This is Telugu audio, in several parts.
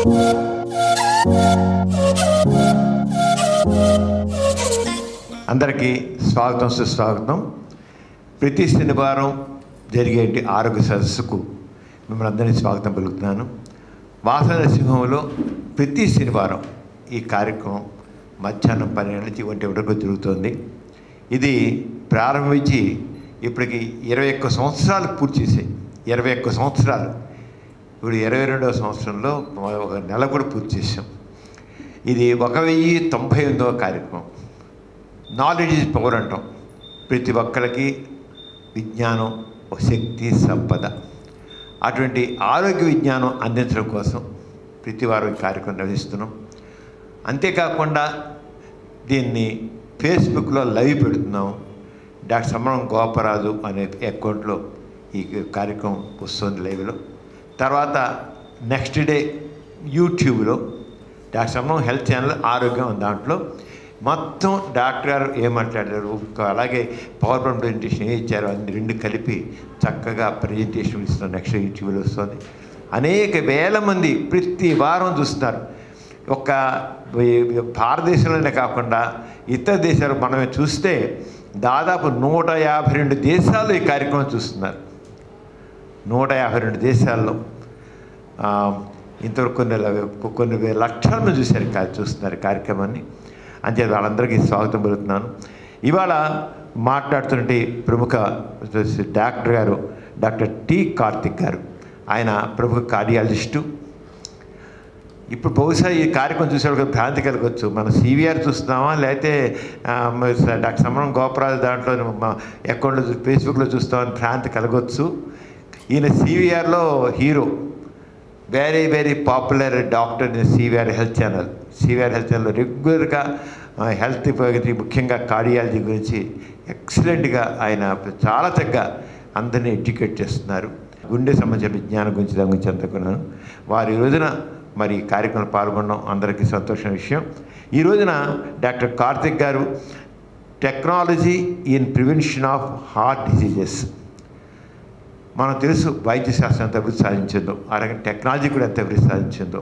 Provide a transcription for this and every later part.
అందరికీ స్వాగతం సుస్వాగతం ప్రతి శనివారం జరిగేటి ఆరోగ్య సదస్సుకు మిమ్మల్ని అందరినీ స్వాగతం పలుకుతున్నాను వాసన సింహంలో ప్రతి శనివారం ఈ కార్యక్రమం మధ్యాహ్నం పన్నెండు నుంచి ఒంటి వరకు జరుగుతుంది ఇది ప్రారంభించి ఇప్పటికి ఇరవై ఒక్క సంవత్సరాలు పూర్తి చేసాయి ఇరవై ఒక్క సంవత్సరాలు ఇప్పుడు ఇరవై రెండవ సంవత్సరంలో ఒక నెల కూడా పూర్తి చేసాం ఇది ఒక వెయ్యి తొంభై ఎనిమిదవ కార్యక్రమం నాలెడ్జ్ ఇస్ పవర్ అంటాం ప్రతి ఒక్కరికి విజ్ఞానం ఒక శక్తి సంపద అటువంటి ఆరోగ్య విజ్ఞానం అందించడం కోసం ప్రతి వారం ఈ కార్యక్రమం నిర్వహిస్తున్నాం అంతేకాకుండా దీన్ని ఫేస్బుక్లో లైవ్ పెడుతున్నాం డాక్టర్ సమరం గోపరాజు అనే అకౌంట్లో ఈ కార్యక్రమం వస్తుంది లైవ్లో తర్వాత నెక్స్ట్ డే యూట్యూబ్లో డాక్టర్ సమరం హెల్త్ ఛానల్ ఆరోగ్యం ఉంది దాంట్లో మొత్తం డాక్టర్ గారు ఏం మాట్లాడారు ఇంకా అలాగే పవర్ పాయింట్ ప్రజెంటేషన్ ఏం ఇచ్చారు అన్ని రెండు కలిపి చక్కగా ప్రజెంటేషన్ ఇస్తున్నాం నెక్స్ట్ యూట్యూబ్లో వస్తుంది అనేక వేల మంది ప్రతి వారం చూస్తున్నారు ఒక భారతదేశంలోనే కాకుండా ఇతర దేశాలు మనం చూస్తే దాదాపు నూట యాభై రెండు దేశాల్లో ఈ కార్యక్రమం చూస్తున్నారు నూట యాభై రెండు దేశాల్లో ఆ, ఇంతవరకు కొన్ని ల- కొన్ని వేల లక్షల మంది చూశారు కా- చూస్తున్నారు ఈ కార్యక్రమాన్ని అంతే వాళ్ళందరికీ స్వాగతం పలుకుతున్నాను ఇవాళ మాట్లాడుతున్నటువంటి ప్రముఖ డాక్టర్ గారు డాక్టర్ టి కార్తిక్ గారు ఆయన ప్రముఖ కార్డియాలజిస్టు ఇప్పుడు బహుశా ఈ కార్యక్రమం చూసేవాళ్ళకి భ్రాంతి కలగవచ్చు మనం సివిఆర్ చూస్తున్నామా లేకపోతే ఆ, మరి స- డాక్టర్ సమరం గోపరాజు దాంట్లో మా అకౌంట్లో చూ- ఫేస్బుక్లో చూస్తామని భ్రాంతి కలగవచ్చు ఈయన సివిఆర్లో hero very very popular doctor in CVR health channel CVR health channel రెగ్యులర్గా హెల్త్ గురించి ముఖ్యంగా కార్డియాలజీ గురించి ఎక్సలెంట్గా ఆయన చాలా చక్కగా అందరినీ ఎడ్యుకేట్ చేస్తున్నారు గుండె సంబంధించిన విజ్ఞానం గురించి దాని గురించి అంతా కూడాను వారు ఈ రోజున మరి ఈ కార్యక్రమంలో పాల్గొనడం అందరికీ సంతోషమైన విషయం ఈ రోజున doctor Karthik garu technology in prevention of heart diseases మనం తెలుసు వైద్య శాస్త్రం ఎంత అభివృద్ధి సాధించిందో అలాగే టెక్నాలజీ కూడా ఎంత అభివృద్ధి సాధించిందో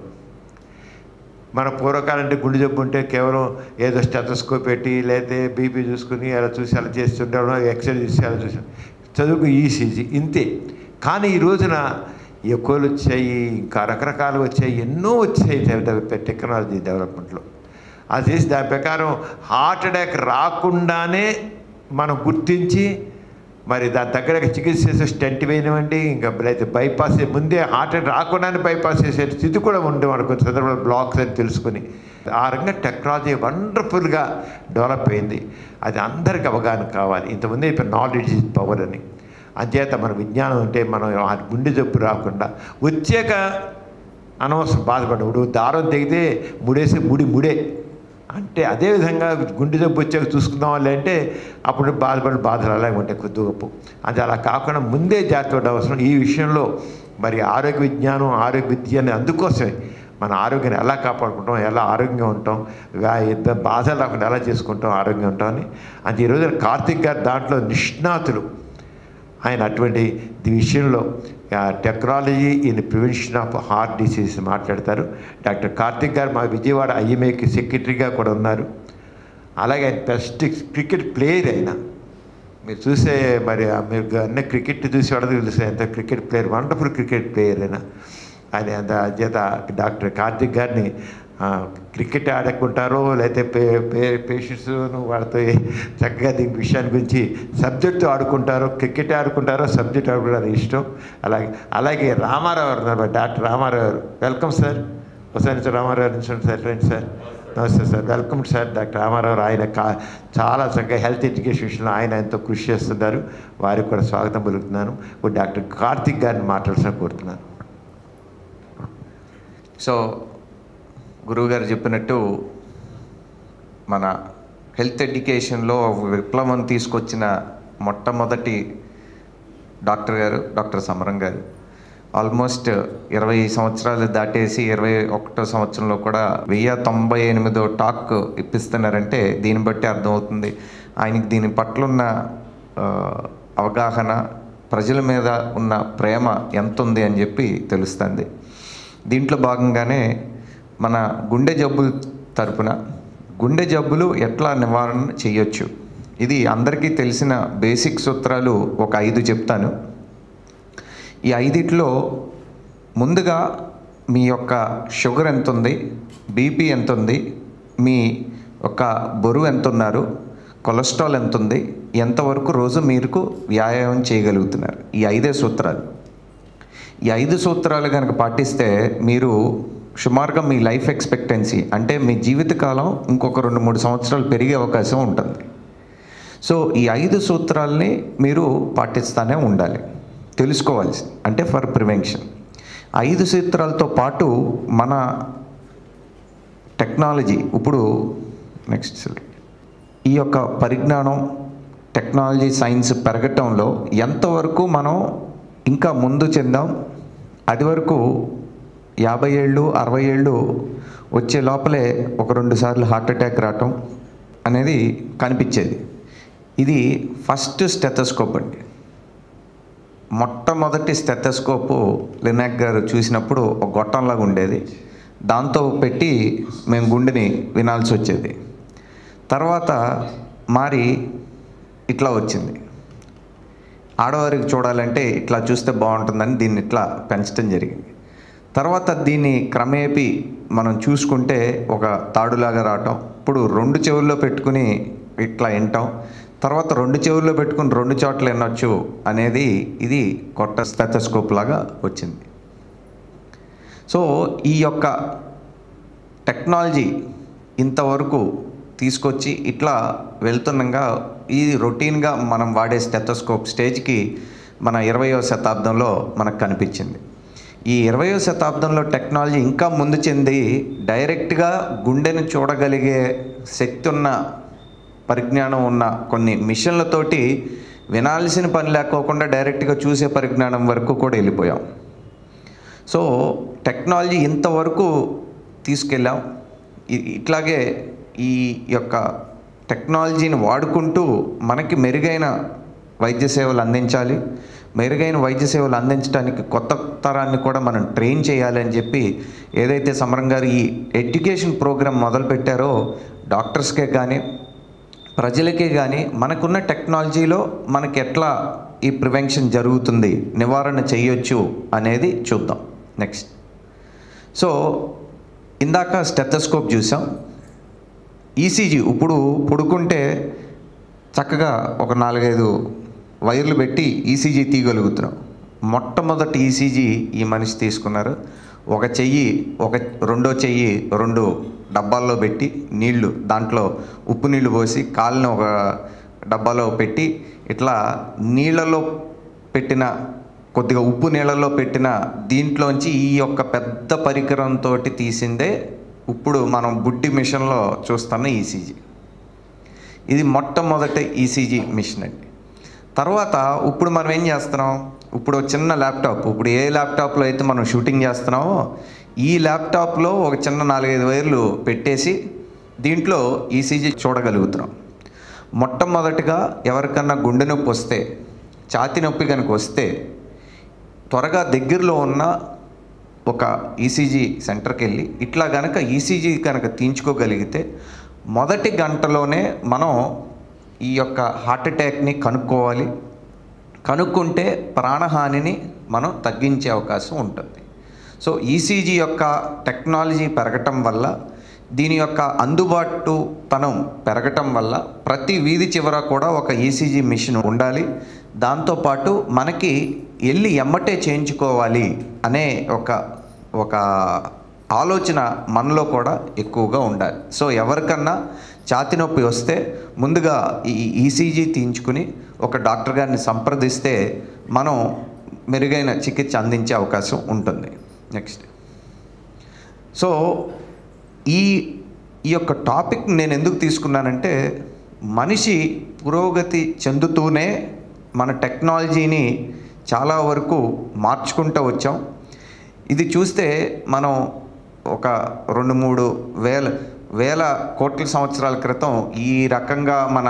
మన పూర్వకాలం అంటే గుండె జబ్బు ఉంటే కేవలం ఏదో స్టెథోస్కోప్ పెట్టి లేకపోతే బీపీ చూసుకుని అలా చూసి అలా చేస్తుంటాం ఎక్స్రే చూసి అలా చూసాం చదువుకు ఈసీజీ ఇంతే కానీ ఈ రోజున ఎక్కువలు వచ్చాయి ఇంకా రకరకాలు వచ్చాయి ఎన్నో వచ్చాయి డెవ- టెక్నాలజీ డెవలప్మెంట్లో అది చేసి దాని ప్రకారం హార్ట్ అటాక్ రాకుండానే మనం గుర్తించి మరి దాని దగ్గర చికిత్స చేసే స్టెంట్ వేయనివ్వండి ఇంకా అయితే బైపాస్ ముందే హార్ట్ అటాక్ రాకుండానే బైపాస్ చేసే స్థితి కూడా ఉండే మనకు కొన్ని సందర్భాలు బ్లాక్స్ అని తెలుసుకుని ఆ రకంగా టెక్నాలజీ వండర్ఫుల్గా డెవలప్ అయింది అది అందరికి అవగాహన కావాలి ఇంతకుముందే ఇప్పుడు నాలెడ్జ్ ఇస్ పవర్ అని అంచేత మన విజ్ఞానం ఉంటే మనం ఆ గుండె జబ్బు రాకుండా వచ్చాక అనవసరం బాధపడవుడు దారం తెగితే ముడేసి ముడి ముడే అంటే అదేవిధంగా గుండె జబ్బు వచ్చాక చూసుకుందాం వాళ్ళు అంటే అప్పుడు బాధపడి బాధలు అలాగే ఉంటాయి కొద్ది గొప్ప అది అలా కాకుండా ముందే జాగ్రత్త పడే అవసరం ఈ విషయంలో మరి ఆరోగ్య విజ్ఞానం ఆరోగ్య విద్య అనేది అందుకోసమే మన ఆరోగ్యాన్ని ఎలా కాపాడుకుంటాం ఎలా ఆరోగ్యంగా ఉంటాం వ్యా- ఎంత బాధ లేకుండా ఎలా చేసుకుంటాం ఆరోగ్యంగా ఉంటామని అది ఈరోజు కార్తిక్ గారు దాంట్లో నిష్ణాతులు ఆయన అటువంటి ది విషయంలో technology in prevention of heart disease మాట్లాడతారు డాక్టర్ కార్తిక్ గారు మా విజయవాడ ఐఎంఏకి సెక్రటరీగా కూడా ఉన్నారు అలాగే ఆయన బెస్ట్ క్రికెట్ ప్లేయర్ అయినా మీరు చూసే మరి ఆ మీరు అన్ని క్రికెట్ చూసి వాళ్ళకి తెలుసు ఎంత cricket player wonderful cricket player అయినా ఆయన అంత చేత డాక్టర్ కార్తిక్ గారిని ఆ, క్రికెట్ ఆడుకుంటారో లేకపోతే పే పే పేషెంట్స్ వాళ్ళతో చక్కగా దీని విషయాన్ని గురించి సబ్జెక్టు ఆడుకుంటారో క్రికెట్ ఆడుకుంటారో సబ్జెక్ట్ ఆడుకుంటారో ఇష్టం అలాగే అలాగే రామారావు గారు ఉన్నారు డాక్టర్ రామారావు గారు వెల్కమ్ సార్ ఒకసారి నుంచి రామారావు గారు నుంచి సార్ రండి సార్ నమస్తే sir welcome sir doctor Ramarao garu. ఆయన కా చాలా చక్కగా హెల్త్ ఎడ్యుకేషన్ విషయంలో ఆయన ఎంతో కృషి చేస్తున్నారు వారికి కూడా స్వాగతం పలుకుతున్నాను ఇప్పుడు డాక్టర్ కార్తిక్ గారిని మాట్లాడాల్సిన కోరుతున్నాను సో గురువుగారు చెప్పినట్టు మన హెల్త్ ఎడ్యుకేషన్లో విప్లవం తీసుకొచ్చిన మొట్టమొదటి డాక్టర్ గారు డాక్టర్ సమరం గారు ఆల్మోస్ట్ ఇరవై సంవత్సరాలు దాటేసి ఇరవై ఒకటో సంవత్సరంలో కూడా వెయ్యి తొంభై ఎనిమిదో టాక్ ఇప్పిస్తున్నారంటే దీన్ని బట్టి అర్థమవుతుంది ఆయనకి దీని పట్ల ఉన్న ఆ, అవగాహన ప్రజల మీద ఉన్న ప్రేమ ఎంత ఉంది అని చెప్పి తెలుస్తుంది దీంట్లో భాగంగానే మన గుండె జబ్బుల తరపున గుండె జబ్బులు ఎట్లా నివారణ చేయొచ్చు ఇది అందరికీ తెలిసిన బేసిక్ సూత్రాలు ఒక ఐదు చెప్తాను ఈ ఐదిట్లో ముందుగా మీ యొక్క షుగర్ ఎంత ఉంది బీపీ ఎంత ఉంది మీ యొక్క బరువు ఎంత ఉన్నారు కొలెస్ట్రాల్ ఎంత ఉంది ఎంతవరకు రోజు మీరు వ్యాయామం చేయగలుగుతున్నారు ఈ ఐదే సూత్రాలు ఈ ఐదు సూత్రాలు కనుక పాటిస్తే మీరు సుమారుగా మీ లైఫ్ ఎక్స్పెక్టెన్సీ అంటే మీ జీవితకాలం ఇంకొక రెండు మూడు సంవత్సరాలు పెరిగే అవకాశం ఉంటుంది సో ఈ ఐదు సూత్రాల్ని మీరు పాటిస్తూనే ఉండాలి తెలుసుకోవాల్సి అంటే ఫర్ ప్రివెన్షన్ ఐదు సూత్రాలతో పాటు మన టెక్నాలజీ ఇప్పుడు నెక్స్ట్ స్లైడ్. ఈ యొక్క పరిజ్ఞానం టెక్నాలజీ సైన్స్ పెరగటంలో ఎంతవరకు మనం ఇంకా ముందు చెందాం అది వరకు యాభై ఏళ్ళు అరవై ఏళ్ళు వచ్చే లోపలే ఒక రెండు సార్లు హార్ట్ అటాక్ రావటం అనేది కనిపించేది ఇది ఫస్ట్ స్టెథోస్కోప్ అండి మొట్టమొదటి స్టెథోస్కోపు లినాక్ గారు చూసినప్పుడు ఒక గొట్టంలాగా ఉండేది దాంతో పెట్టి మేము గుండెని వినాల్సి వచ్చేది తర్వాత మారి ఇట్లా వచ్చింది ఆడవారికి చూడాలంటే ఇట్లా చూస్తే బాగుంటుందని దీన్ని ఇట్లా పెంచడం జరిగింది తర్వాత దీన్ని క్రమేపీ మనం చూసుకుంటే ఒక తాడులాగా రావటం ఇప్పుడు రెండు చెవుల్లో పెట్టుకుని ఇట్లా వింటాం తర్వాత రెండు చెవుల్లో పెట్టుకుని రెండు చోట్ల వినొచ్చు అనేది ఇది కొత్త స్టెథోస్కోప్ లాగా వచ్చింది సో ఈ యొక్క టెక్నాలజీ ఇంతవరకు తీసుకొచ్చి ఇట్లా వెళ్తుండగా ఇది రొటీన్గా మనం వాడే స్టెథోస్కోప్ స్టేజ్కి మన ఇరవయో శతాబ్దంలో మనకు కనిపించింది ఈ ఇరవయో శతాబ్దంలో టెక్నాలజీ ఇంకా ముందు చెంది డైరెక్ట్గా గుండెను చూడగలిగే శక్తి ఉన్న పరిజ్ఞానం ఉన్న కొన్ని మిషన్లతోటి వినాల్సిన పని లేకోకుండా డైరెక్ట్గా చూసే పరిజ్ఞానం వరకు కూడా వెళ్ళిపోయాం సో టెక్నాలజీ ఇంతవరకు తీసుకెళ్ళాం ఇ- ఇట్లాగే ఈ యొక్క టెక్నాలజీని వాడుకుంటూ మనకి మెరుగైన వైద్య సేవలు అందించాలి మెరుగైన వైద్య సేవలు అందించడానికి కొత్త తరాన్ని కూడా మనం ట్రైన్ చేయాలి అని చెప్పి ఏదైతే సమరం గారు ఈ ఎడ్యుకేషన్ ప్రోగ్రామ్ మొదలుపెట్టారో డాక్టర్స్కే కానీ ప్రజలకే కానీ మనకున్న టెక్నాలజీలో మనకి ఎట్లా ఈ ప్రివెన్షన్ జరుగుతుంది నివారణ చేయొచ్చు అనేది చూద్దాం నెక్స్ట్ సో ఇందాక స్టెథోస్కోప్ చూసాం ఈసీజీ ఇప్పుడు పుడుకుంటే చక్కగా ఒక నాలుగైదు వైర్లు పెట్టి ఈసీజీ తీయగలుగుతున్నాం మొట్టమొదటి ఈసీజీ ఈ మనిషి తీసుకున్నారు ఒక చెయ్యి ఒక రెండో చెయ్యి రెండు డబ్బాల్లో పెట్టి నీళ్లు దాంట్లో ఉప్పు నీళ్లు పోసి కాళ్ళని ఒక డబ్బాలో పెట్టి ఇట్లా నీళ్ళలో పెట్టిన కొద్దిగా ఉప్పు నీళ్ళలో పెట్టిన దీంట్లోంచి ఈ యొక్క పెద్ద పరికరంతో తీసిందే ఇప్పుడు మనం బుడ్డి మిషన్లో చూస్తున్న ఈసీజీ ఇది మొట్టమొదటి ఈసీజీ మిషన్ అండి తర్వాత ఇప్పుడు మనం ఏం చేస్తున్నాం ఇప్పుడు ఒక చిన్న ల్యాప్టాప్ ఇప్పుడు ఏ ల్యాప్టాప్లో అయితే మనం షూటింగ్ చేస్తున్నామో ఈ ల్యాప్టాప్లో ఒక చిన్న నాలుగైదు వైర్లు పెట్టేసి దీంట్లో ఈసీజీ చూడగలుగుతున్నాం మొట్టమొదటిగా ఎవరికన్నా గుండె నొప్పి వస్తే ఛాతి నొప్పి కనుక వస్తే త్వరగా దగ్గరలో ఉన్న ఒక ఈసీజీ సెంటర్కి వెళ్ళి ఇట్లా గనక ఈసీజీ కనుక తీయించుకోగలిగితే మొదటి గంటలోనే మనం ఈ యొక్క హార్ట్ అటాక్ని కనుక్కోవాలి కనుక్కుంటే ప్రాణహానిని మనం తగ్గించే అవకాశం ఉంటుంది సో ఈసీజీ యొక్క టెక్నాలజీ పెరగటం వల్ల దీని యొక్క అందుబాటు తనం పెరగటం వల్ల ప్రతి వీధి చివర కూడా ఒక ఈసీజీ మిషన్ ఉండాలి దాంతోపాటు మనకి వెళ్ళి ఎమ్మటే చేయించుకోవాలి అనే ఒక ఒక ఆలోచన మనలో కూడా ఎక్కువగా ఉండాలి సో ఎవరికన్నా ఛాతి నొప్పి వస్తే ముందుగా ఈ ఈసీజీ తీయించుకుని ఒక డాక్టర్ గారిని సంప్రదిస్తే మనం మెరుగైన చికిత్స అందించే అవకాశం ఉంటుంది నెక్స్ట్ సో ఈ ఈ యొక్క టాపిక్ నేను ఎందుకు తీసుకున్నానంటే మనిషి పురోగతి చెందుతూనే మన టెక్నాలజీని చాలా వరకు మార్చుకుంటూ వచ్చాం ఇది చూస్తే మనం ఒక రెండు మూడు వేల వేల కోట్ల సంవత్సరాల క్రితం ఈ రకంగా మన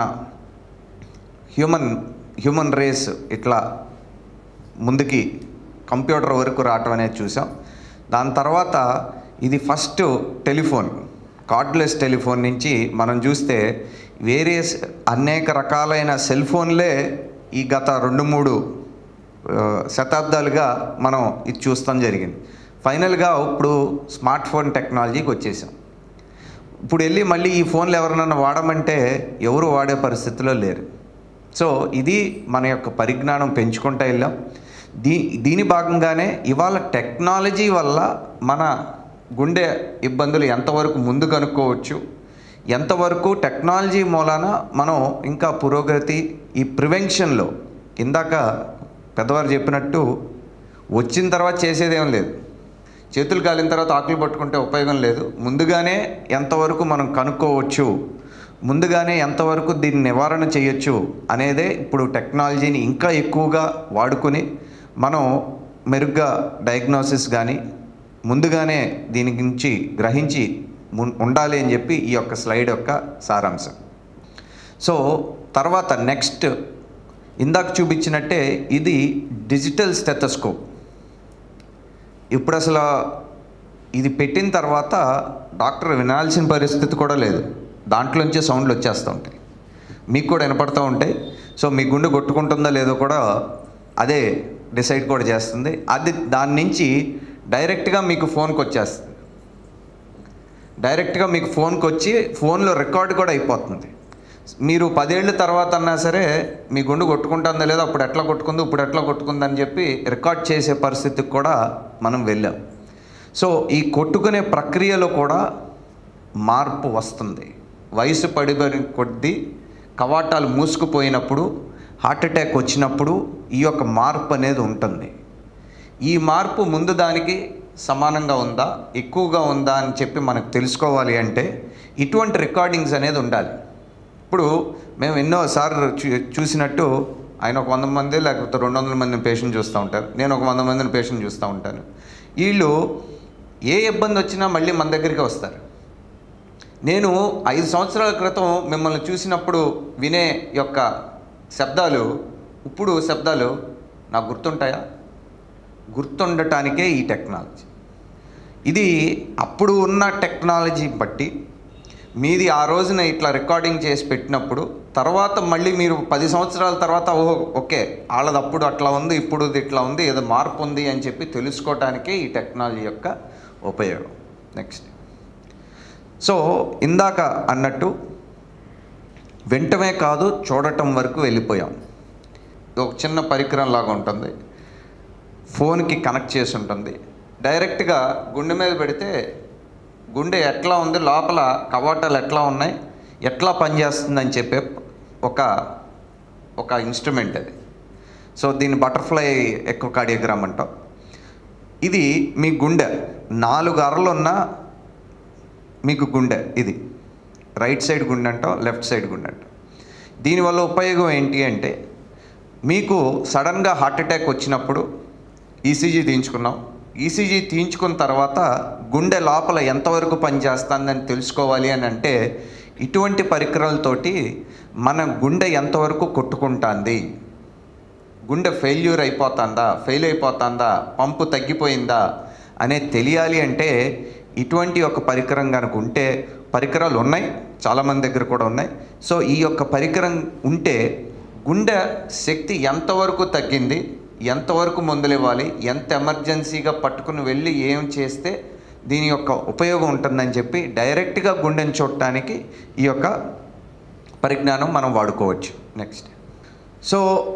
హ్యూమన్ హ్యూమన్ రేస్ ఇట్లా ముందుకి కంప్యూటర్ వరకు రావటం అనేది చూసాం దాని తర్వాత ఇది ఫస్ట్ టెలిఫోన్ కార్డ్లెస్ టెలిఫోన్ నుంచి మనం చూస్తే వేరియస్ అనేక రకాలైన సెల్ ఫోన్లే ఈ గత రెండు మూడు ఆ, శతాబ్దాలుగా మనం ఇది చూస్తాం జరిగింది ఫైనల్గా ఇప్పుడు స్మార్ట్ ఫోన్ టెక్నాలజీకి వచ్చేసాం ఇప్పుడు వెళ్ళి మళ్ళీ ఈ ఫోన్లు ఎవరినన్నా వాడమంటే ఎవరు వాడే పరిస్థితిలో లేరు సో ఇది మన యొక్క పరిజ్ఞానం పెంచుకుంటూ వెళ్ళాం దీ దీని భాగంగానే ఇవాళ టెక్నాలజీ వల్ల మన గుండె ఇబ్బందులు ఎంతవరకు ముందు కనుక్కోవచ్చు ఎంతవరకు టెక్నాలజీ మూలాన మనం ఇంకా పురోగతి ఈ ప్రివెన్షన్లో ఇందాక పెద్దవారు చెప్పినట్టు వచ్చిన తర్వాత చేసేదేం లేదు చేతులు కాలిన తర్వాత ఆకులు పట్టుకుంటే ఉపయోగం లేదు ముందుగానే ఎంతవరకు మనం కనుక్కోవచ్చు ముందుగానే ఎంతవరకు దీన్ని నివారణ చేయొచ్చు అనేదే ఇప్పుడు టెక్నాలజీని ఇంకా ఎక్కువగా వాడుకొని మనం మెరుగ్గా డయాగ్నోసిస్ కానీ ముందుగానే దీని గురించి గ్రహించి మున్- ఉండాలి అని చెప్పి ఈ యొక్క స్లైడ్ యొక్క సారాంశం సో తర్వాత నెక్స్ట్ ఇందాక చూపించినట్టే ఇది డిజిటల్ స్టెథోస్కోప్ ఇప్పుడు అసలు ఇది పెట్టిన తర్వాత డాక్టర్ వినాల్సిన పరిస్థితి కూడా లేదు దాంట్లోంచే సౌండ్లు వచ్చేస్తూ ఉంటాయి మీకు కూడా వినపడుతూ ఉంటాయి సో మీ గుండె కొట్టుకుంటుందో లేదో కూడా అదే డిసైడ్ కూడా చేస్తుంది అది దాని నుంచి డైరెక్ట్గా మీకు ఫోన్కి వచ్చేస్తుంది డైరెక్ట్గా మీకు ఫోన్కి వచ్చి ఫోన్లో రికార్డ్ కూడా అయిపోతుంది మీరు పదేళ్ళ తర్వాత అన్నా సరే మీ గుండు కొట్టుకుంటుందా లేదా అప్పుడు ఎట్లా కొట్టుకుందో ఇప్పుడు ఎట్లా కొట్టుకుందని చెప్పి రికార్డ్ చేసే పరిస్థితికి కూడా మనం వెళ్ళాం సో ఈ కొట్టుకునే ప్రక్రియలో కూడా మార్పు వస్తుంది వయసు పడిబడిన కొద్దీ కవాటాలు మూసుకుపోయినప్పుడు హార్ట్ అటాక్ వచ్చినప్పుడు ఈ యొక్క మార్పు అనేది ఉంటుంది ఈ మార్పు ముందు దానికి సమానంగా ఉందా ఎక్కువగా ఉందా అని చెప్పి మనకు తెలుసుకోవాలి అంటే ఇటువంటి రికార్డింగ్స్ అనేది ఉండాలి ఇప్పుడు మేము ఎన్నోసార్లు చూ చూసినట్టు ఆయన ఒక వంద మంది లేకపోతే రెండు వందల మందిని పేషెంట్ చూస్తూ ఉంటారు నేను ఒక వంద మందిని పేషెంట్ చూస్తూ ఉంటాను వీళ్ళు ఏ ఇబ్బంది వచ్చినా మళ్ళీ మన దగ్గరికి వస్తారు నేను ఐదు సంవత్సరాల క్రితం మిమ్మల్ని చూసినప్పుడు వినే యొక్క శబ్దాలు ఇప్పుడు శబ్దాలు నాకు గుర్తుంటాయా గుర్తుండటానికే ఈ టెక్నాలజీ ఇది అప్పుడు ఉన్న టెక్నాలజీ బట్టి మీది ఆ రోజున ఇట్లా రికార్డింగ్ చేసి పెట్టినప్పుడు తర్వాత మళ్ళీ మీరు పది సంవత్సరాల తర్వాత ఓహో ఓకే వాళ్ళది అప్పుడు అట్లా ఉంది ఇప్పుడు ఇది ఇట్లా ఉంది ఏదో మార్పు ఉంది అని చెప్పి తెలుసుకోవటానికే ఈ టెక్నాలజీ యొక్క ఉపయోగం నెక్స్ట్ సో ఇందాక అన్నట్టు వింటమే కాదు చూడటం వరకు వెళ్ళిపోయాం ఇది ఒక చిన్న పరికరం లాగా ఉంటుంది ఫోన్కి కనెక్ట్ చేసి ఉంటుంది డైరెక్ట్గా గుండె మీద పెడితే గుండె ఎట్లా ఉంది లోపల కవాటాలు ఎట్లా ఉన్నాయి ఎట్లా పనిచేస్తుందని చెప్పే ఒక ఒక ఇన్స్ట్రుమెంట్ అది సో దీన్ని బటర్ఫ్లై ఎక్కువ కార్డియోగ్రామ్ అంటాం ఇది మీ గుండె నాలుగు అరలు ఉన్న మీకు గుండె ఇది రైట్ సైడ్ గుండె అంటాం లెఫ్ట్ సైడ్ గుండె అంటాం దీనివల్ల ఉపయోగం ఏంటి అంటే మీకు సడన్గా హార్ట్ అటాక్ వచ్చినప్పుడు ఈసీజీ తీయించుకున్నాం ఈసీజీ తీయించుకున్న తర్వాత గుండె లోపల ఎంతవరకు పనిచేస్తుందని తెలుసుకోవాలి అని అంటే ఇటువంటి పరికరాలతోటి మన గుండె ఎంతవరకు కొట్టుకుంటుంది గుండె ఫెయిల్యూర్ అయిపోతుందా ఫెయిల్ అయిపోతుందా పంపు తగ్గిపోయిందా అనేది తెలియాలి అంటే ఇటువంటి ఒక పరికరం కనుక ఉంటే పరికరాలు ఉన్నాయి చాలామంది దగ్గర కూడా ఉన్నాయి సో ఈ యొక్క పరికరం ఉంటే గుండె శక్తి ఎంతవరకు తగ్గింది ఎంతవరకు మందులు ఇవ్వాలి ఎంత ఎమర్జెన్సీగా పట్టుకుని వెళ్ళి ఏం చేస్తే దీని యొక్క ఉపయోగం ఉంటుందని చెప్పి డైరెక్ట్గా గుండెని చూడటానికి ఈ యొక్క పరిజ్ఞానం మనం వాడుకోవచ్చు నెక్స్ట్ సో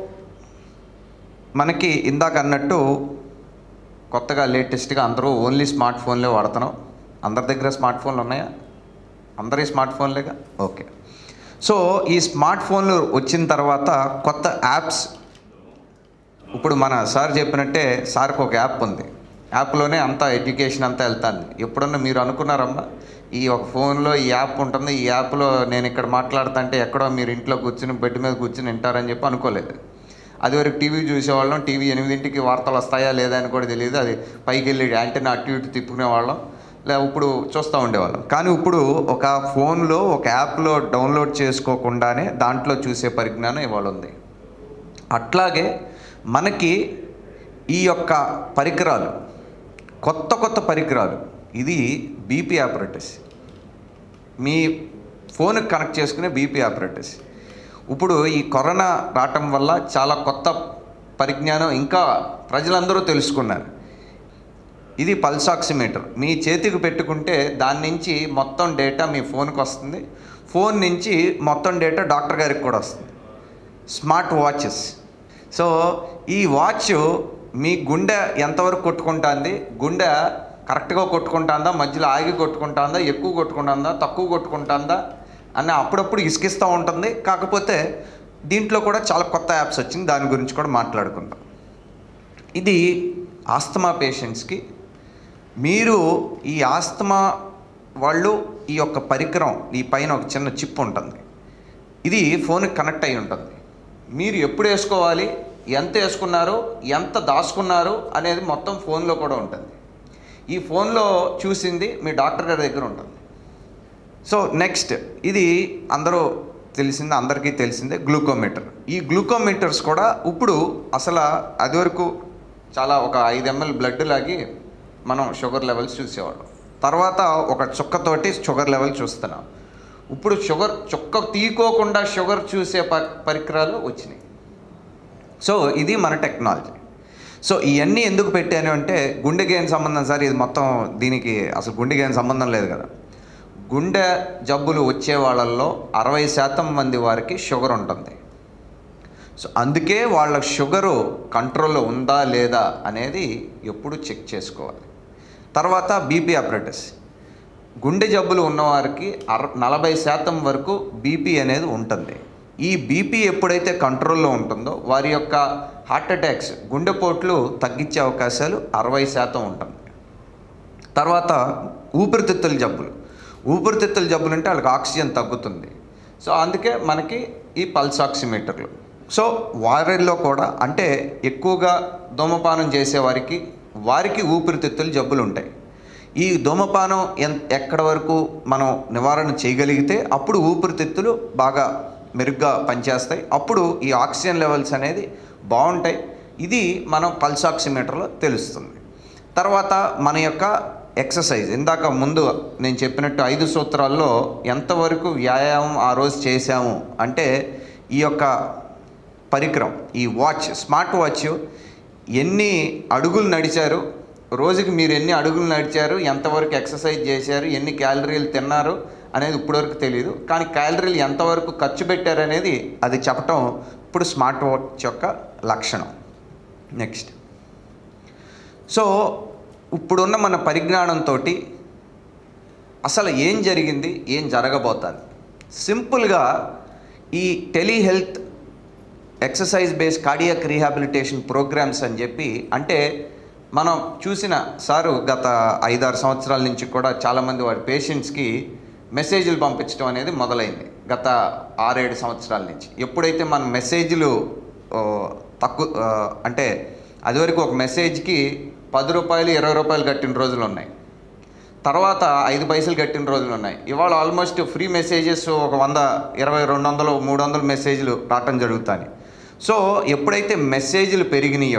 మనకి ఇందాక అన్నట్టు కొత్తగా లేటెస్ట్గా అందరూ ఓన్లీ స్మార్ట్ ఫోన్లే వాడుతున్నాం అందరి దగ్గర స్మార్ట్ ఫోన్లు ఉన్నాయా అందరి స్మార్ట్ ఫోన్లేగా ఓకే సో ఈ స్మార్ట్ ఫోన్లు వచ్చిన తర్వాత కొత్త యాప్స్ ఇప్పుడు మన సార్ చెప్పినట్టే సార్కి ఒక యాప్ ఉంది యాప్లోనే అంతా ఎడ్యుకేషన్ అంతా వెళ్తుంది ఎప్పుడన్నా మీరు అనుకున్నారమ్మా ఈ ఒక ఫోన్లో ఈ యాప్ ఉంటుంది ఈ యాప్లో నేను ఇక్కడ మాట్లాడుతుంటే ఎక్కడో మీరు ఇంట్లో కూర్చుని బెడ్ మీద కూర్చుని వింటారని చెప్పి అనుకోలేదు అది వరకు టీవీ చూసేవాళ్ళం టీవీ ఎనిమిదింటికి వార్తలు వస్తాయా లేదా అని కూడా తెలియదు అది పైకి వెళ్ళి యాంటీనా అటు ఇటు తిప్పుకునేవాళ్ళం లే ఇప్పుడు చూస్తూ ఉండేవాళ్ళం కానీ ఇప్పుడు ఒక ఫోన్లో ఒక యాప్లో డౌన్లోడ్ చేసుకోకుండానే దాంట్లో చూసే పరిజ్ఞానం ఇవాళ ఉంది అట్లాగే మనకి ఈ యొక్క పరికరాలు కొత్త కొత్త పరికరాలు ఇది బీపీ ఆపరేటర్స్ మీ ఫోన్కి కనెక్ట్ చేసుకునే బీపీ ఆపరేటర్స్ ఇప్పుడు ఈ కరోనా రావటం వల్ల చాలా కొత్త పరిజ్ఞానం ఇంకా ప్రజలందరూ తెలుసుకున్నారు ఇది పల్స్ ఆక్సిమీటర్ మీ చేతికి పెట్టుకుంటే దాని నుంచి మొత్తం డేటా మీ ఫోన్కి వస్తుంది ఫోన్ నుంచి మొత్తం డేటా డాక్టర్ గారికి కూడా వస్తుంది స్మార్ట్ వాచెస్ సో ఈ వాచ్ మీ గుండె ఎంతవరకు కొట్టుకుంటుంది గుండె కరెక్ట్గా కొట్టుకుంటుందా మధ్యలో ఆగి కొట్టుకుంటుందా ఎక్కువ కొట్టుకుంటుందా తక్కువ కొట్టుకుంటుందా అని అప్పుడప్పుడు ఇసుకిస్తూ ఉంటుంది కాకపోతే దీంట్లో కూడా చాలా కొత్త యాప్స్ వచ్చింది దాని గురించి కూడా మాట్లాడుకుందాం ఇది ఆస్తమా పేషెంట్స్కి మీరు ఈ ఆస్తమా వాళ్ళు ఈ యొక్క పరికరం ఈ పైన ఒక చిన్న చిప్ ఉంటుంది ఇది ఫోన్కి కనెక్ట్ అయి ఉంటుంది మీరు ఎప్పుడు వేసుకోవాలి ఎంత వేసుకున్నారు ఎంత దాచుకున్నారు అనేది మొత్తం ఫోన్లో కూడా ఉంటుంది ఈ ఫోన్లో చూసింది మీ డాక్టర్ గారి దగ్గర ఉంటుంది సో నెక్స్ట్ ఇది అందరూ తెలిసింది అందరికీ తెలిసిందే గ్లూకోమీటర్ ఈ గ్లూకోమీటర్స్ కూడా ఇప్పుడు అసలు అది వరకు చాలా ఒక ఐదు ఎంఎల్ బ్లడ్ లాగి మనం షుగర్ లెవెల్స్ చూసేవాళ్ళం తర్వాత ఒక చుక్కతోటి షుగర్ లెవెల్ చూస్తున్నాం ఇప్పుడు షుగర్ చుక్క తీకోకుండా షుగర్ చూసే ప పరికరాలు వచ్చినాయి సో ఇది మన టెక్నాలజీ సో ఇవన్నీ ఎందుకు పెట్టాను అంటే గుండెకి ఏం సంబంధం సార్ ఇది మొత్తం దీనికి అసలు గుండెకి ఏం సంబంధం లేదు కదా గుండె జబ్బులు వచ్చే వాళ్ళల్లో అరవై శాతం మంది వారికి షుగర్ ఉంటుంది సో అందుకే వాళ్ళ షుగరు కంట్రోల్లో ఉందా లేదా అనేది ఎప్పుడు చెక్ చేసుకోవాలి తర్వాత బీపీ ఆపరేటర్స్ గుండె జబ్బులు ఉన్నవారికి అర నలభై శాతం వరకు బీపీ అనేది ఉంటుంది ఈ బీపీ ఎప్పుడైతే కంట్రోల్లో ఉంటుందో వారి యొక్క హార్ట్ అటాక్స్ గుండెపోట్లు తగ్గించే అవకాశాలు అరవై శాతం ఉంటుంది తర్వాత ఊపిరితిత్తుల జబ్బులు ఊపిరితిత్తుల జబ్బులు అంటే వాళ్ళకి ఆక్సిజన్ తగ్గుతుంది సో అందుకే మనకి ఈ పల్స్ ఆక్సిమీటర్లు సో వారిల్లో కూడా అంటే ఎక్కువగా ధూమపానం చేసేవారికి వారికి ఊపిరితిత్తుల జబ్బులు ఉంటాయి ఈ ధూమపానం ఎన్ ఎక్కడ వరకు మనం నివారణ చేయగలిగితే అప్పుడు ఊపిరితిత్తులు బాగా మెరుగ్గా పనిచేస్తాయి అప్పుడు ఈ ఆక్సిజన్ లెవెల్స్ అనేది బాగుంటాయి ఇది మనం పల్స్ ఆక్సిమీటర్లో తెలుస్తుంది తర్వాత మన యొక్క ఎక్సర్సైజ్ ఇందాక ముందు నేను చెప్పినట్టు ఐదు సూత్రాల్లో ఎంతవరకు వ్యాయామం ఆ రోజు చేశాము అంటే ఈ యొక్క పరికరం ఈ వాచ్ స్మార్ట్ వాచ్ ఎన్ని అడుగులు నడిచారు రోజుకి మీరు ఎన్ని అడుగులు నడిచారు ఎంతవరకు ఎక్సర్సైజ్ చేశారు ఎన్ని క్యాలరీలు తిన్నారు అనేది ఇప్పటివరకు తెలియదు కానీ క్యాలరీలు ఎంతవరకు ఖర్చు పెట్టారు అనేది అది చెప్పటం ఇప్పుడు స్మార్ట్ వాచ్ యొక్క లక్షణం నెక్స్ట్ సో ఇప్పుడున్న మన పరిజ్ఞానంతో అసలు ఏం జరిగింది ఏం జరగబోతుంది సింపుల్గా ఈ telehealth exercise based cardiac rehabilitation programs అని చెప్పి అంటే మనం చూసిన సారు గత ఐదారు సంవత్సరాల నుంచి కూడా చాలామంది వారి పేషెంట్స్కి మెసేజ్లు పంపించడం అనేది మొదలైంది గత ఆరేడు సంవత్సరాల నుంచి ఎప్పుడైతే మన మెసేజ్లు ఓ, తక్కువ ఆ, అంటే అదివరకు ఒక మెసేజ్కి పది రూపాయలు ఇరవై రూపాయలు కట్టిన రోజులు ఉన్నాయి తర్వాత ఐదు పైసలు కట్టిన రోజులు ఉన్నాయి ఇవాళ ఆల్మోస్ట్ ఫ్రీ మెసేజెస్ ఒక వంద ఇరవై రెండు వందలు మూడు వందల మెసేజ్లు రావటం జరుగుతాయి సో ఎప్పుడైతే మెసేజ్లు పెరిగినాయో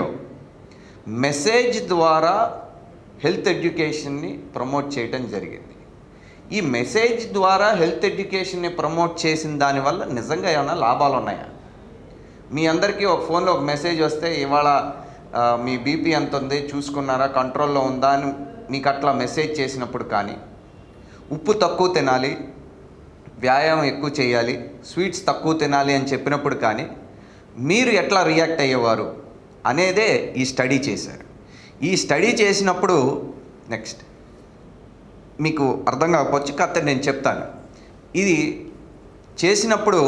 మెసేజ్ ద్వారా హెల్త్ ఎడ్యుకేషన్ని ప్రమోట్ చేయటం జరిగింది ఈ మెసేజ్ ద్వారా హెల్త్ ఎడ్యుకేషన్ని ప్రమోట్ చేసిన దానివల్ల నిజంగా ఏమైనా లాభాలు ఉన్నాయా మీ అందరికీ ఒక ఫోన్లో ఒక మెసేజ్ వస్తే ఇవాళ ఆ, మీ బీపీ ఎంత ఉంది చూసుకున్నారా కంట్రోల్లో ఉందా అని మీకు అట్లా మెసేజ్ చేసినప్పుడు కానీ ఉప్పు తక్కువ తినాలి వ్యాయామం ఎక్కువ చేయాలి స్వీట్స్ తక్కువ తినాలి అని చెప్పినప్పుడు కానీ మీరు ఎట్లా రియాక్ట్ అయ్యేవారు అనేదే ఈ స్టడీ చేశారు ఈ స్టడీ చేసినప్పుడు నెక్స్ట్ మీకు అర్థం కాకపోవచ్చు కాకపోతే నేను చెప్తాను ఇది చేసినప్పుడు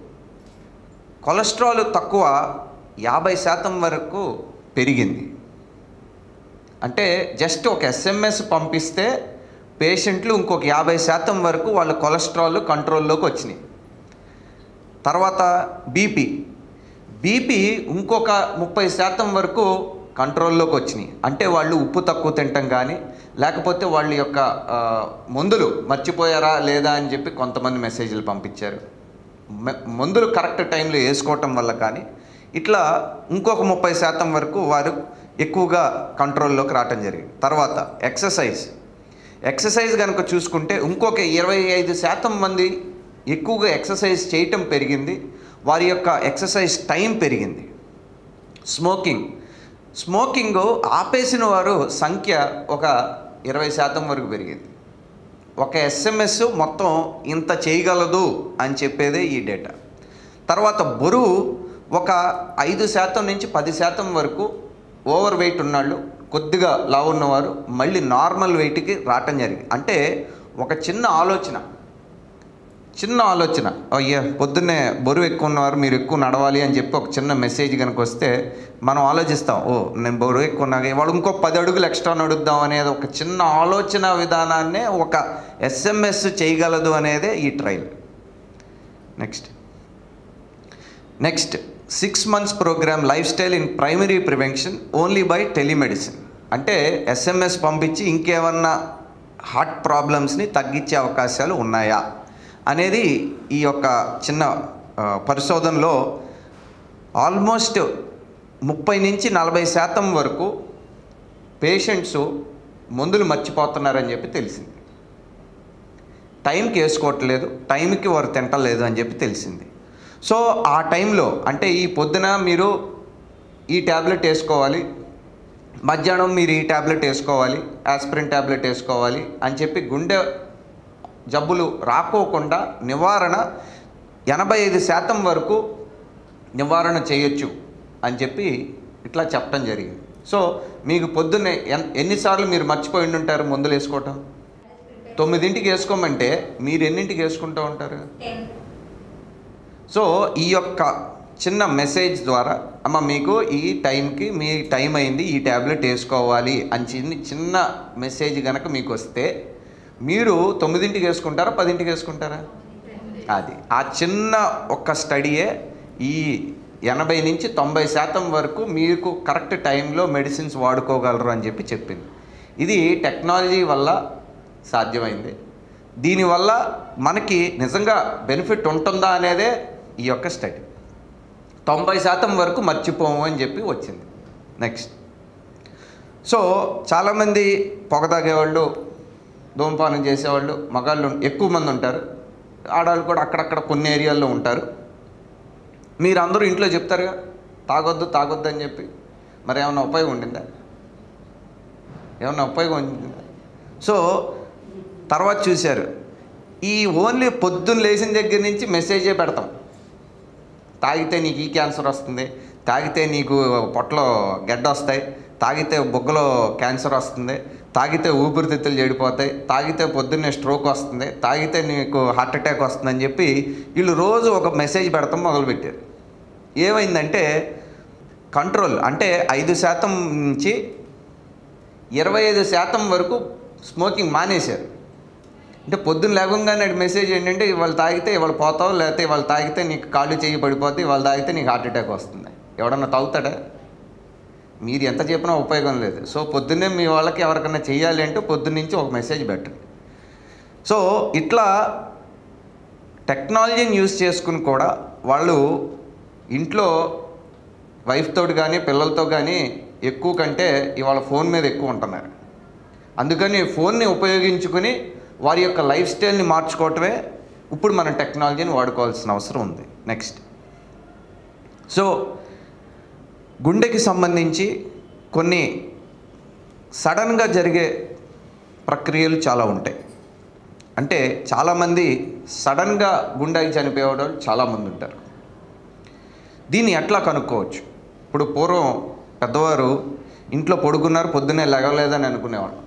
కొలెస్ట్రాల్ తక్కువ యాభై శాతం వరకు పెరిగింది అంటే జస్ట్ ఒక ఎస్ఎంఎస్ పంపిస్తే పేషెంట్లు ఇంకొక యాభై శాతం వరకు వాళ్ళ కొలెస్ట్రాల్ కంట్రోల్లోకి వచ్చినాయి తర్వాత బీపీ బీపీ ఇంకొక ముప్పై శాతం వరకు కంట్రోల్లోకి వచ్చినాయి అంటే వాళ్ళు ఉప్పు తక్కువ తినటం కానీ లేకపోతే వాళ్ళ యొక్క ఆ, మందులు మర్చిపోయారా లేదా అని చెప్పి కొంతమంది మెసేజ్లు పంపించారు మె- మందులు కరెక్ట్ టైంలో వేసుకోవటం వల్ల కానీ ఇట్లా ఇంకొక ముప్పై శాతం వరకు వారు ఎక్కువగా కంట్రోల్లోకి రావటం జరిగింది తర్వాత ఎక్సర్సైజ్ ఎక్సర్సైజ్ కనుక చూసుకుంటే ఇంకొక ఇరవై ఐదు శాతం మంది ఎక్కువగా ఎక్సర్సైజ్ చేయటం పెరిగింది వారి యొక్క ఎక్సర్సైజ్ టైం పెరిగింది స్మోకింగ్ స్మోకింగ్ ఆపేసిన వారు సంఖ్య ఒక ఇరవై శాతం వరకు పెరిగింది ఒక ఎస్ఎంఎస్ మొత్తం ఇంత చేయగలదు అని చెప్పేదే ఈ డేటా తర్వాత బరువు ఒక ఐదు శాతం నుంచి పది శాతం వరకు ఓవర్ వెయిట్ ఉన్నాళ్ళు కొద్దిగా లావు ఉన్నవారు మళ్ళీ నార్మల్ వెయిట్కి రావటం జరిగింది అంటే ఒక చిన్న ఆలోచన చిన్న ఆలోచన అయ్యా పొద్దున్నే బరువు ఎక్కువ ఉన్నవారు మీరు ఎక్కువ నడవాలి అని చెప్పి ఒక చిన్న మెసేజ్ కనుక వస్తే మనం ఆలోచిస్తాం ఓ నేను బరువు ఎక్కువ ఉన్నాగా వాడు ఇంకో పది అడుగులు ఎక్స్ట్రా నడుద్దాం అనేది ఒక చిన్న ఆలోచన విధానాన్నే ఒక ఎస్ఎంఎస్ చేయగలదు అనేదే ఈ trial next next six months program lifestyle in primary prevention only by telemedicine అంటే ఎస్ఎంఎస్ పంపించి ఇంకేమన్నా హార్ట్ ప్రాబ్లమ్స్ని తగ్గించే అవకాశాలు ఉన్నాయా అనేది ఈ యొక్క చిన్న ఆ, పరిశోధనలో ఆల్మోస్ట్ ముప్పై నుంచి నలభై శాతం వరకు పేషెంట్స్ మందులు మర్చిపోతున్నారని చెప్పి తెలిసింది టైంకి వేసుకోవట్లేదు టైంకి వారు తింటలేదు అని చెప్పి తెలిసింది సో ఆ టైంలో అంటే ఈ పొద్దున మీరు ఈ ట్యాబ్లెట్ వేసుకోవాలి మధ్యాహ్నం మీరు ఈ ట్యాబ్లెట్ వేసుకోవాలి ఆస్పిరిన్ ట్యాబ్లెట్ వేసుకోవాలి అని చెప్పి గుండె జబ్బులు రాకోకుండా నివారణ ఎనభై ఐదు శాతం వరకు నివారణ చేయొచ్చు అని చెప్పి ఇట్లా చెప్పడం జరిగింది సో మీకు పొద్దున్నే ఎన్- ఎన్నిసార్లు మీరు మర్చిపోయి ఉంటారు మందులు వేసుకోవటం తొమ్మిదింటికి వేసుకోమంటే మీరు ఎన్నింటికి వేసుకుంటూ ఉంటారు సో ఈ యొక్క చిన్న మెసేజ్ ద్వారా అమ్మ మీకు ఈ టైంకి మీ టైం అయింది ఈ ట్యాబ్లెట్ వేసుకోవాలి అని చిన్న చిన్న మెసేజ్ కనుక మీకు వస్తే మీరు తొమ్మిదింటికి వేసుకుంటారా పదింటికి వేసుకుంటారా అది ఆ చిన్న ఒక్క స్టడీయే ఈ ఎనభై నుంచి తొంభై శాతం వరకు మీకు కరెక్ట్ టైంలో మెడిసిన్స్ వాడుకోగలరు అని చెప్పి చెప్పింది ఇది టెక్నాలజీ వల్ల సాధ్యమైంది దీనివల్ల మనకి నిజంగా బెనిఫిట్ ఉంటుందా అనేదే ఈ యొక్క స్టడీ తొంభై శాతం వరకు మర్చిపోము అని చెప్పి వచ్చింది నెక్స్ట్ సో చాలామంది పొగ తాగేవాళ్ళు ధూమపానం చేసేవాళ్ళు మగాళ్ళు ఎక్కువ మంది ఉంటారు ఆడవాళ్ళు కూడా అక్కడక్కడ కొన్ని ఏరియాల్లో ఉంటారు మీరు అందరూ ఇంట్లో చెప్తారుగా తాగొద్దు తాగొద్దు అని చెప్పి మరి ఏమైనా ఉపయోగం ఉండిందా ఏమైనా ఉపయోగం ఉండిందా సో తర్వాత చూశారు ఈ ఓన్లీ పొద్దున్న లేచిన దగ్గర నుంచి మెసేజే పెడతాం తాగితే నీకు ఈ క్యాన్సర్ వస్తుంది తాగితే నీకు పొట్టలో గడ్డ వస్తాయి తాగితే బొగ్గలో క్యాన్సర్ వస్తుంది తాగితే ఊపిరితిత్తులు చెడిపోతాయి తాగితే పొద్దున్నే స్ట్రోక్ వస్తుంది తాగితే నీకు హార్ట్ అటాక్ వస్తుందని చెప్పి వీళ్ళు రోజు ఒక మెసేజ్ పెడతాం మొదలుపెట్టారు ఏమైందంటే కంట్రోల్ అంటే ఐదు శాతం నుంచి ఇరవై ఐదు శాతం వరకు స్మోకింగ్ మానేశారు అంటే పొద్దున్న లేవగానే మెసేజ్ ఏంటంటే ఇవాళ తాగితే ఇవాళ పోతావు లేకపోతే ఇవాళ తాగితే నీకు కాళ్ళు చేయి పడిపోతే ఇవాళ తాగితే నీకు హార్ట్ అటాక్ వస్తుంది ఎవడన్నా తాగుతాడా మీరు ఎంత చెప్పినా ఉపయోగం లేదు సో పొద్దున్నే మీ వాళ్ళకి ఎవరికైనా చేయాలి అంటే పొద్దున్నుంచి ఒక మెసేజ్ పెట్టండి సో ఇట్లా టెక్నాలజీని యూజ్ చేసుకుని కూడా వాళ్ళు ఇంట్లో వైఫ్ తోటి కానీ పిల్లలతో కానీ ఎక్కువ కంటే ఇవాళ ఫోన్ మీద ఎక్కువ ఉంటున్నారు అందుకని ఫోన్ని ఉపయోగించుకుని వారి యొక్క లైఫ్ స్టైల్ని మార్చుకోవటమే ఇప్పుడు మనం టెక్నాలజీని వాడుకోవాల్సిన అవసరం ఉంది నెక్స్ట్ సో గుండెకి సంబంధించి కొన్ని సడన్గా జరిగే ప్రక్రియలు చాలా ఉంటాయి అంటే చాలామంది సడన్గా గుండెకి చనిపోయేవాళ్ళు చాలామంది ఉంటారు దీన్ని ఎట్లా కనుక్కోవచ్చు ఇప్పుడు పూర్వం పెద్దవారు ఇంట్లో పడుకున్నారు పొద్దున్నే లెగలేదని అనుకునేవాళ్ళు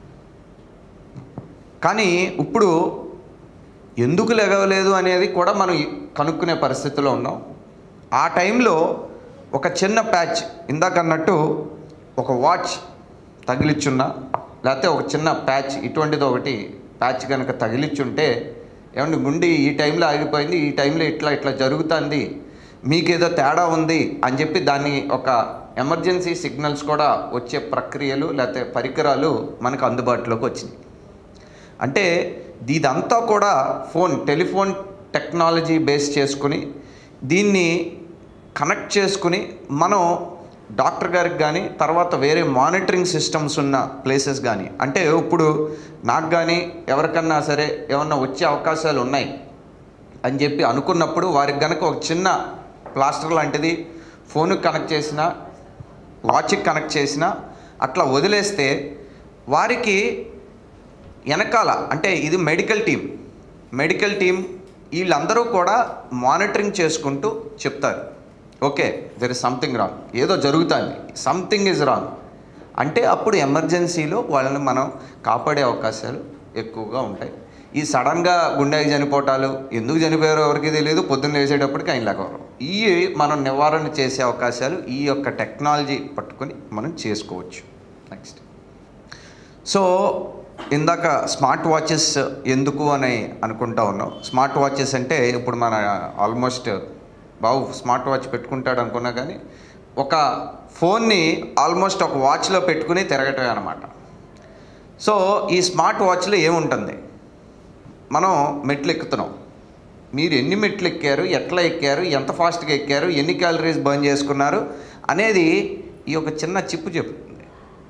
కానీ ఇప్పుడు ఎందుకు లెగవలేదు అనేది కూడా మనం కనుక్కునే పరిస్థితిలో ఉన్నాం ఆ టైంలో ఒక చిన్న ప్యాచ్ ఇందాక అన్నట్టు ఒక వాచ్ తగిలిచ్చున్నా లేకపోతే ఒక చిన్న ప్యాచ్ ఇటువంటిది ఒకటి ప్యాచ్ కనుక తగిలిచ్చుంటే ఏమండి గుండె ఈ టైంలో ఆగిపోయింది ఈ టైంలో ఇట్లా ఇట్లా జరుగుతుంది మీకేదో తేడా ఉంది అని చెప్పి దాన్ని ఒక ఎమర్జెన్సీ సిగ్నల్స్ కూడా వచ్చే ప్రక్రియలు లేకపోతే పరికరాలు మనకు అందుబాటులోకి వచ్చినాయి అంటే ఇదంతా కూడా ఫోన్ టెలిఫోన్ టెక్నాలజీ బేస్ చేసుకుని దీన్ని కనెక్ట్ చేసుకుని మనం డాక్టర్ గారికి కానీ తర్వాత వేరే మానిటరింగ్ సిస్టమ్స్ ఉన్న ప్లేసెస్ కానీ అంటే ఇప్పుడు నాకు కానీ ఎవరికన్నా సరే ఏమన్నా వచ్చే అవకాశాలు ఉన్నాయి అని చెప్పి అనుకున్నప్పుడు వారికి కనుక ఒక చిన్న ప్లాస్టర్ లాంటిది ఫోన్కి కనెక్ట్ చేసిన వాచ్కి కనెక్ట్ చేసిన అట్లా వదిలేస్తే వారికి వెనకాల అంటే ఇది మెడికల్ టీం మెడికల్ టీం వీళ్ళందరూ కూడా మానిటరింగ్ చేసుకుంటూ చెప్తారు okay there is something wrong ఏదో జరుగుతుంది సంథింగ్ ఇస్ రాంగ్ అంటే అప్పుడు ఎమర్జెన్సీలో వాళ్ళని మనం కాపాడే అవకాశాలు ఎక్కువగా ఉంటాయి ఈ సడన్గా గుండెకి చనిపోవటాలు ఎందుకు చనిపోయారో ఎవరికి తెలియదు పొద్దున్న లేచేటప్పటికి ఆయన లేకపోవడం ఈ మనం నివారణ చేసే అవకాశాలు ఈ యొక్క టెక్నాలజీ పట్టుకొని మనం చేసుకోవచ్చు నెక్స్ట్ సో ఇందాక స్మార్ట్ వాచెస్ ఎందుకు అని అనుకుంటా ఉన్నాం స్మార్ట్ వాచెస్ అంటే ఇప్పుడు మన ఆల్మోస్ట్ బాబు స్మార్ట్ వాచ్ పెట్టుకుంటాడు అనుకున్నా కానీ ఒక ఫోన్ని ఆల్మోస్ట్ ఒక వాచ్లో పెట్టుకుని తిరగటమే అనమాట సో ఈ స్మార్ట్ వాచ్లో ఏముంటుంది మనం మెట్లు ఎక్కుతున్నాం మీరు ఎన్ని మెట్లు ఎక్కారు ఎట్లా ఎక్కారు ఎంత ఫాస్ట్గా ఎక్కారు ఎన్ని క్యాలరీస్ బర్న్ చేసుకున్నారు అనేది ఈ యొక్క చిన్న చిప్పు చెప్తుంది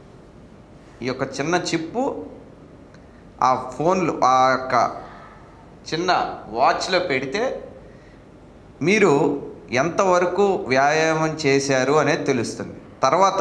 ఈ యొక్క చిన్న చిప్పు ఆ ఫోన్లు ఆ యొక్క చిన్న వాచ్లో పెడితే మీరు ఎంతవరకు వ్యాయామం చేశారు అనేది తెలుస్తుంది తర్వాత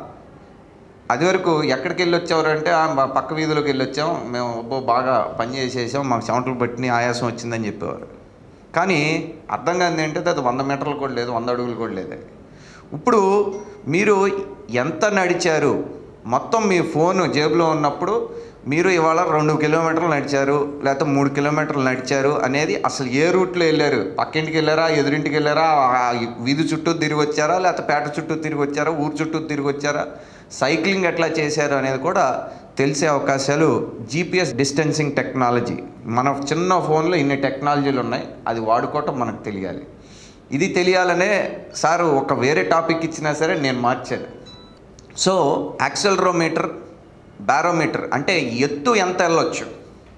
అది వరకు ఎక్కడికి వెళ్ళి వచ్చేవారు అంటే "ఆ, మా పక్క వీధిలోకి వెళ్ళి వచ్చాం మేము అబ్బో బాగా పని చేసేసాం మాకు చెమటలు పట్టిన ఆయాసం వచ్చిందని చెప్పేవారు కానీ అర్థం కాదు ఏంటంటే అది వంద మీటర్లు కూడా లేదు వంద అడుగులు కూడా లేదు ఇప్పుడు మీరు ఎంత నడిచారు మొత్తం మీ ఫోన్ జేబులో ఉన్నప్పుడు మీరు ఇవాళ రెండు కిలోమీటర్లు నడిచారు లేకపోతే మూడు కిలోమీటర్లు నడిచారు అనేది అసలు ఏ రూట్లో వెళ్ళారు పక్కింటికి వెళ్ళారా ఎదురింటికి వెళ్ళారా ఆ వీధి చుట్టూ తిరిగి వచ్చారా లేకపోతే పేట చుట్టూ తిరిగి వచ్చారా ఊరు చుట్టూ తిరిగి వచ్చారా సైక్లింగ్ ఎట్లా చేశారు అనేది కూడా తెలిసే అవకాశాలు జీపీఎస్ డిస్టెన్సింగ్ టెక్నాలజీ మన చిన్న ఫోన్లో ఇన్ని టెక్నాలజీలు ఉన్నాయి అది వాడుకోవటం మనకు తెలియాలి ఇది తెలియాలనే సార్ ఒక వేరే టాపిక్ ఇచ్చినా సరే నేను మార్చాను సో యాక్సెలరోమీటర్ బారోమీటర్ అంటే ఎత్తు ఎంత వెళ్ళొచ్చు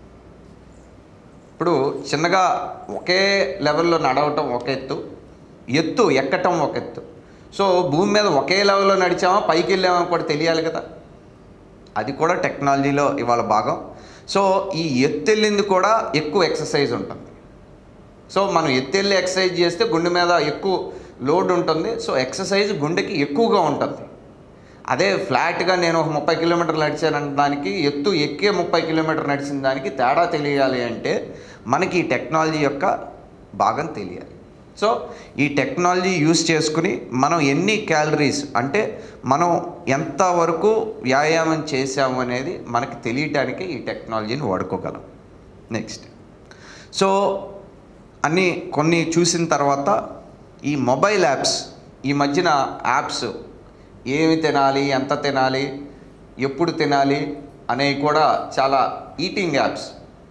ఇప్పుడు చిన్నగా ఒకే లెవెల్లో నడవటం ఒక ఎత్తు ఎత్తు ఎక్కటం ఒక ఎత్తు సో భూమి మీద ఒకే లెవెల్లో నడిచామా పైకి వెళ్ళామా కూడా తెలియాలి కదా అది కూడా టెక్నాలజీలో ఇవాళ భాగం సో ఈ ఎత్తు వెళ్ళింది కూడా ఎక్కువ ఎక్సర్సైజ్ ఉంటుంది సో మనం ఎత్తెళ్ళి ఎక్సర్సైజ్ చేస్తే గుండె మీద ఎక్కువ లోడ్ ఉంటుంది సో ఎక్సర్సైజ్ గుండెకి ఎక్కువగా ఉంటుంది అదే ఫ్లాట్గా నేను ఒక ముప్పై కిలోమీటర్లు నడిచాను దానికి ఎత్తు ఎక్కే ముప్పై కిలోమీటర్ నడిచిన దానికి తేడా తెలియాలి అంటే మనకి ఈ టెక్నాలజీ యొక్క భాగం తెలియాలి సో ఈ టెక్నాలజీ యూస్ చేసుకుని మనం ఎన్ని క్యాలరీస్ అంటే మనం ఎంతవరకు వ్యాయామం చేసాము అనేది మనకి తెలియటానికి ఈ టెక్నాలజీని వాడుకోగలం నెక్స్ట్ సో అన్నీ కొన్ని చూసిన తర్వాత ఈ మొబైల్ యాప్స్ ఈ మధ్యన యాప్స్ ఏమి తినాలి ఎంత తినాలి ఎప్పుడు తినాలి అనేవి కూడా చాలా ఈటింగ్ యాప్స్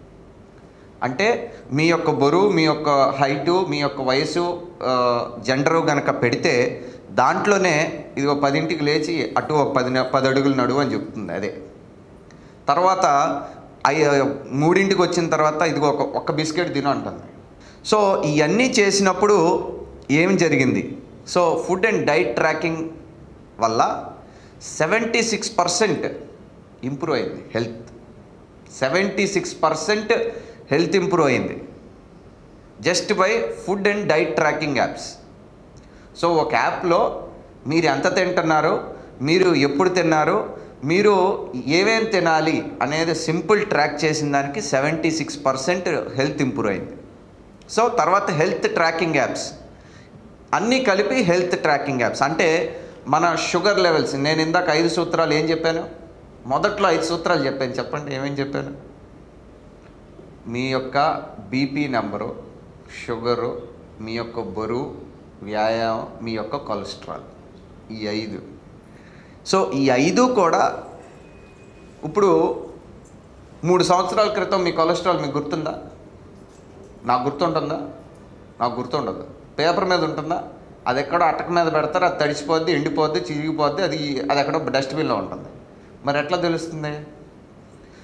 అంటే మీ యొక్క బరువు మీ యొక్క హైటు మీ యొక్క వయసు జెండరు గనక పెడితే దాంట్లోనే ఇది ఒక పదింటికి లేచి అటు ఒక పది పది అడుగులు నడువు అని చెప్తుంది అదే తర్వాత అయ్య మూడింటికి వచ్చిన తర్వాత ఇదిగో ఒక ఒక్క బిస్కెట్ తిను అంటుంది సో ఇవన్నీ చేసినప్పుడు ఏం జరిగింది so food and diet tracking వల్ల సెవెంటీ సిక్స్ పర్సెంట్ ఇంప్రూవ్ అయింది health seventy six percent health improve అయింది just by food and diet tracking apps so ఒక యాప్లో మీరు ఎంత తింటున్నారు మీరు ఎప్పుడు తిన్నారు మీరు ఏమేం తినాలి అనేది సింపుల్ ట్రాక్ చేసిన దానికి seventy six percent health improve అయింది సో తర్వాత హెల్త్ ట్రాకింగ్ యాప్స్ అన్నీ కలిపి హెల్త్ ట్రాకింగ్ యాప్స్ అంటే మన షుగర్ లెవెల్స్ నేను ఇందాక ఐదు సూత్రాలు ఏం చెప్పాను మొదట్లో ఐదు సూత్రాలు చెప్పాను చెప్పండి ఏమేం చెప్పాను మీ యొక్క బీపీ నెంబరు షుగరు మీ యొక్క బరువు వ్యాయామం మీ యొక్క కొలెస్ట్రాల్ ఈ ఐదు సో ఈ ఐదు కూడా ఇప్పుడు మూడు సంవత్సరాల క్రితం మీ కొలెస్ట్రాల్ మీకు గుర్తుందా నాకు గుర్తుంటుందా నాకు గుర్తుండదు పేపర్ మీద ఉంటుందా అది ఎక్కడో అటక మీద పెడతారు అది తడిసిపోద్ది ఎండిపోద్ది చిరిగిపోద్ది అది అది ఎక్కడో డస్ట్బిన్లో ఉంటుంది మరి ఎట్లా తెలుస్తుంది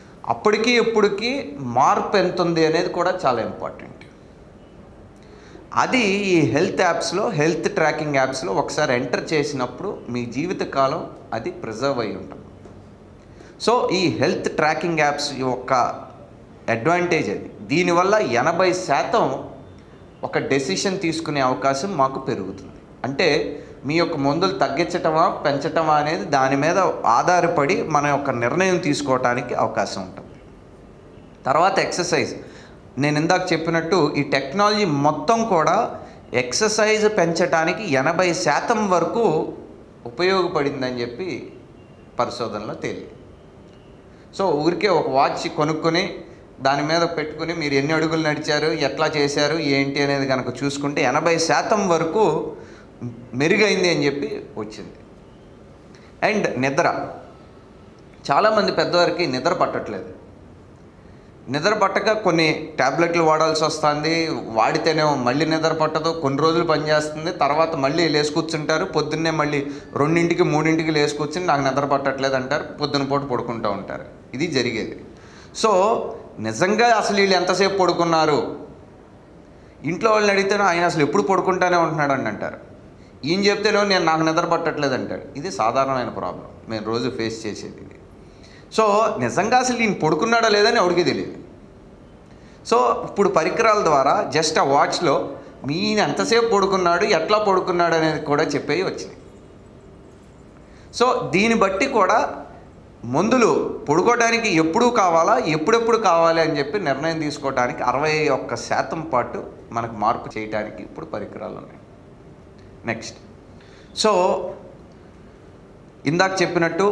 అప్పటికి ఇప్పటికి మార్పు ఎంత ఉంది అనేది కూడా చాలా ఇంపార్టెంట్ అది ఈ హెల్త్ యాప్స్లో హెల్త్ ట్రాకింగ్ యాప్స్లో ఒకసారి ఎంటర్ చేసినప్పుడు మీ జీవితకాలం అది ప్రిజర్వ్ అయి ఉంటుంది సో ఈ హెల్త్ ట్రాకింగ్ యాప్స్ యొక్క అడ్వాంటేజ్ అది దీనివల్ల ఎనభై శాతం ఒక డెసిషన్ తీసుకునే అవకాశం మాకు పెరుగుతుంది అంటే మీ యొక్క మందులు తగ్గించటమా పెంచటమా అనేది దాని మీద ఆధారపడి మన యొక్క నిర్ణయం తీసుకోవటానికి అవకాశం ఉంటుంది తర్వాత ఎక్సర్సైజ్ నేను ఇందాక చెప్పినట్టు ఈ టెక్నాలజీ మొత్తం కూడా ఎక్సర్సైజ్ పెంచడానికి ఎనభై శాతం వరకు ఉపయోగపడిందని చెప్పి పరిశోధనలో తేలింది సో ఊరికే ఒక వాచ్ కొనుక్కొని దాని మీద పెట్టుకుని మీరు ఎన్ని అడుగులు నడిచారు ఎట్లా చేశారు ఏంటి అనేది కనుక చూసుకుంటే ఎనభై శాతం వరకు మెరుగైంది అని చెప్పి వచ్చింది అండ్ నిద్ర చాలామంది పెద్దవారికి నిద్ర పట్టట్లేదు నిద్ర పట్టక కొన్ని ట్యాబ్లెట్లు వాడాల్సి వస్తుంది వాడితేనేమో మళ్ళీ నిద్ర పట్టదు కొన్ని రోజులు పనిచేస్తుంది తర్వాత మళ్ళీ లేచి కూర్చుంటారు పొద్దున్నే మళ్ళీ రెండింటికి మూడింటికి లేచి కూర్చుని నాకు నిద్ర పట్టట్లేదు అంటారు పొద్దున పూట పడుకుంటూ ఉంటారు ఇది జరిగేది సో నిజంగా అసలు వీళ్ళు ఎంతసేపు పడుకున్నారు ఇంట్లో వాళ్ళని అడిగితేనో ఆయన అసలు ఎప్పుడు పడుకుంటానే ఉంటున్నాడు అని అంటారు ఈయన చెప్తేనో నేను నాకు నిద్ర పట్టట్లేదు అంటాడు ఇది సాధారణమైన ప్రాబ్లం మేము రోజు ఫేస్ చేసేది ఇది సో నిజంగా అసలు ఈయన పడుకున్నాడా లేదని ఎవరికి తెలియదు సో ఇప్పుడు పరికరాల ద్వారా జస్ట్ ఆ వాచ్లో మీ ఈయన ఎంతసేపు పడుకున్నాడు ఎట్లా పడుకున్నాడు అనేది కూడా చెప్పేవి వచ్చినాయి సో దీన్ని బట్టి కూడా మందులు పడుకోవడానికి ఎప్పుడు కావాలా ఎప్పుడెప్పుడు కావాలి అని చెప్పి నిర్ణయం తీసుకోవడానికి అరవై ఒక్క శాతం పాటు మనకు మార్పు చేయడానికి ఇప్పుడు పరికరాలు ఉన్నాయి నెక్స్ట్ సో ఇందాక చెప్పినట్టు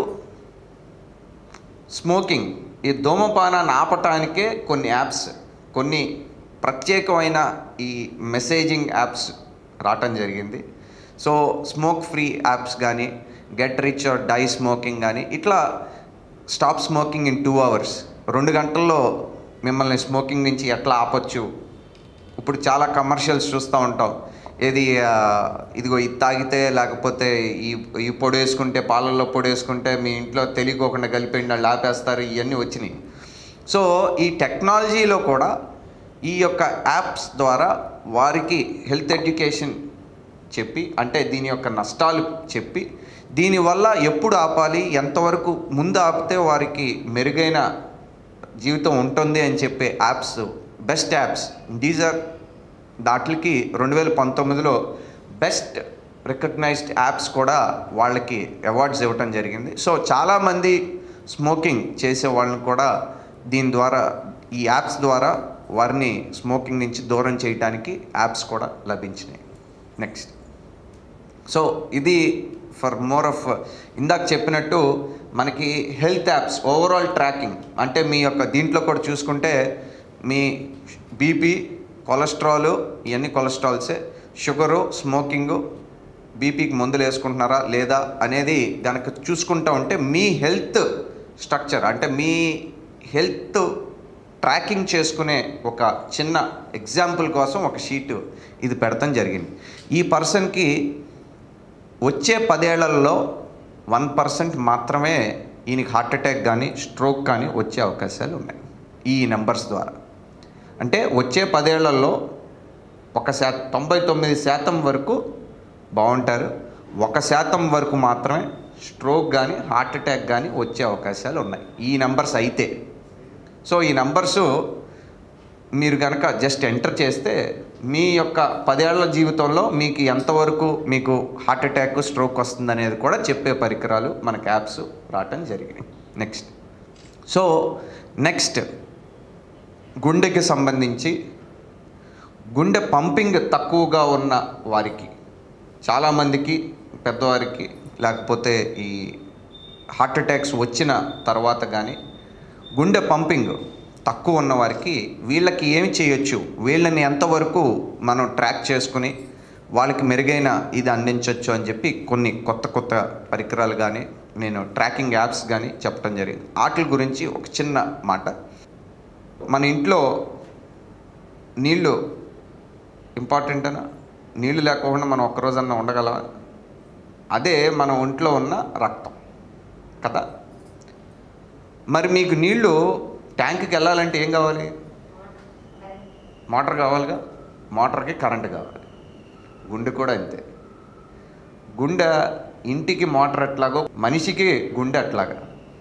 స్మోకింగ్ ఈ ధూమపానాన్ని ఆపటానికే కొన్ని యాప్స్ కొన్ని ప్రత్యేకమైన ఈ మెసేజింగ్ యాప్స్ రావటం జరిగింది సో స్మోక్ ఫ్రీ యాప్స్ కానీ get rich or die smoking కానీ ఇట్లా stop smoking in two hours రెండు గంటల్లో మిమ్మల్ని స్మోకింగ్ నుంచి ఎట్లా ఆపొచ్చు ఇప్పుడు చాలా కమర్షియల్స్ చూస్తూ ఉంటాం ఏది ఆ, ఇదిగో ఇది తాగితే లేకపోతే ఈ ఈ పొడి వేసుకుంటే పాలల్లో పొడి వేసుకుంటే మీ ఇంట్లో తెలియకోకుండా కలిపేయండి వాళ్ళు ఆపేస్తారు ఇవన్నీ వచ్చినాయి సో ఈ టెక్నాలజీలో కూడా ఈ యొక్క యాప్స్ ద్వారా వారికి హెల్త్ ఎడ్యుకేషన్ చెప్పి అంటే దీని యొక్క నష్టాలు చెప్పి దీనివల్ల ఎప్పుడు ఆపాలి ఎంతవరకు ముందు ఆపితే వారికి మెరుగైన జీవితం ఉంటుంది అని చెప్పే apps best apps these are దాట్లకి రెండు వేల పంతొమ్మిదిలో బెస్ట్ రికగ్నైజ్డ్ యాప్స్ కూడా వాళ్ళకి అవార్డ్స్ ఇవ్వటం జరిగింది సో చాలామంది స్మోకింగ్ చేసే వాళ్ళని కూడా దీని ద్వారా ఈ యాప్స్ ద్వారా వారిని స్మోకింగ్ నుంచి దూరం చేయడానికి యాప్స్ కూడా లభించినాయి నెక్స్ట్ సో ఇది ఫర్ మోర్ ఆఫ్ ఇందాక చెప్పినట్టు మనకి హెల్త్ యాప్స్ ఓవరాల్ ట్రాకింగ్ అంటే మీ యొక్క దీంట్లో కూడా చూసుకుంటే మీ బీపీ కొలెస్ట్రాల్ ఇవన్నీ కొలెస్ట్రాల్సే షుగరు స్మోకింగు బీపీకి మందులు వేసుకుంటున్నారా లేదా అనేది కనుక చూసుకుంటూ ఉంటే మీ హెల్త్ స్ట్రక్చర్ అంటే మీ హెల్త్ ట్రాకింగ్ చేసుకునే ఒక చిన్న ఎగ్జాంపుల్ కోసం ఒక షీటు ఇది పెడతాం జరిగింది ఈ పర్సన్కి వచ్చే పదేళ్లలో వన్ పర్సెంట్ మాత్రమే ఈయనకి హార్ట్ అటాక్ కానీ స్ట్రోక్ కానీ వచ్చే అవకాశాలు ఉన్నాయి ఈ నెంబర్స్ ద్వారా అంటే వచ్చే పదేళ్లలో ఒక శా తొంభై తొమ్మిది శాతం వరకు బాగుంటారు ఒక శాతం వరకు మాత్రమే స్ట్రోక్ కానీ హార్ట్ అటాక్ కానీ వచ్చే అవకాశాలు ఉన్నాయి ఈ నెంబర్స్ అయితే సో ఈ నంబర్సు మీరు కనుక జస్ట్ ఎంటర్ చేస్తే మీ యొక్క పదేళ్ల జీవితంలో మీకు ఎంతవరకు మీకు హార్ట్ అటాక్ స్ట్రోక్ వస్తుంది అనేది కూడా చెప్పే పరికరాలు మనకి యాప్స్ రావటం జరిగినాయి నెక్స్ట్ సో నెక్స్ట్ గుండెకి సంబంధించి గుండె పంపింగ్ తక్కువగా ఉన్న వారికి చాలామందికి పెద్దవారికి లేకపోతే ఈ హార్ట్ అటాక్స్ వచ్చిన తర్వాత కానీ గుండె పంపింగ్ తక్కువ ఉన్న వారికి వీళ్ళకి ఏమి చేయొచ్చు వీళ్ళని ఎంతవరకు మనం ట్రాక్ చేసుకుని వాళ్ళకి మెరుగైన ఇది అందించవచ్చు అని చెప్పి కొన్ని కొత్త కొత్త పరికరాలు కానీ నేను ట్రాకింగ్ యాప్స్ కానీ చెప్పడం జరిగింది వాటి గురించి ఒక చిన్న మాట మన ఇంట్లో నీళ్ళు ఇంపార్టెంట్ అనా నీళ్ళు లేకుండా మనం ఒక్కరోజన్నా ఉండగలమా అదే మన ఒంట్లో ఉన్న రక్తం కదా మరి మీకు నీళ్ళు ట్యాంక్కి వెళ్ళాలంటే ఏం కావాలి మోటార్ కావాలిగా మోటార్కి కరెంట్ కావాలి గుండె కూడా అంతే గుండె ఇంటికి మోటార్ ఎట్లాగో మనిషికి గుండె అట్లాగా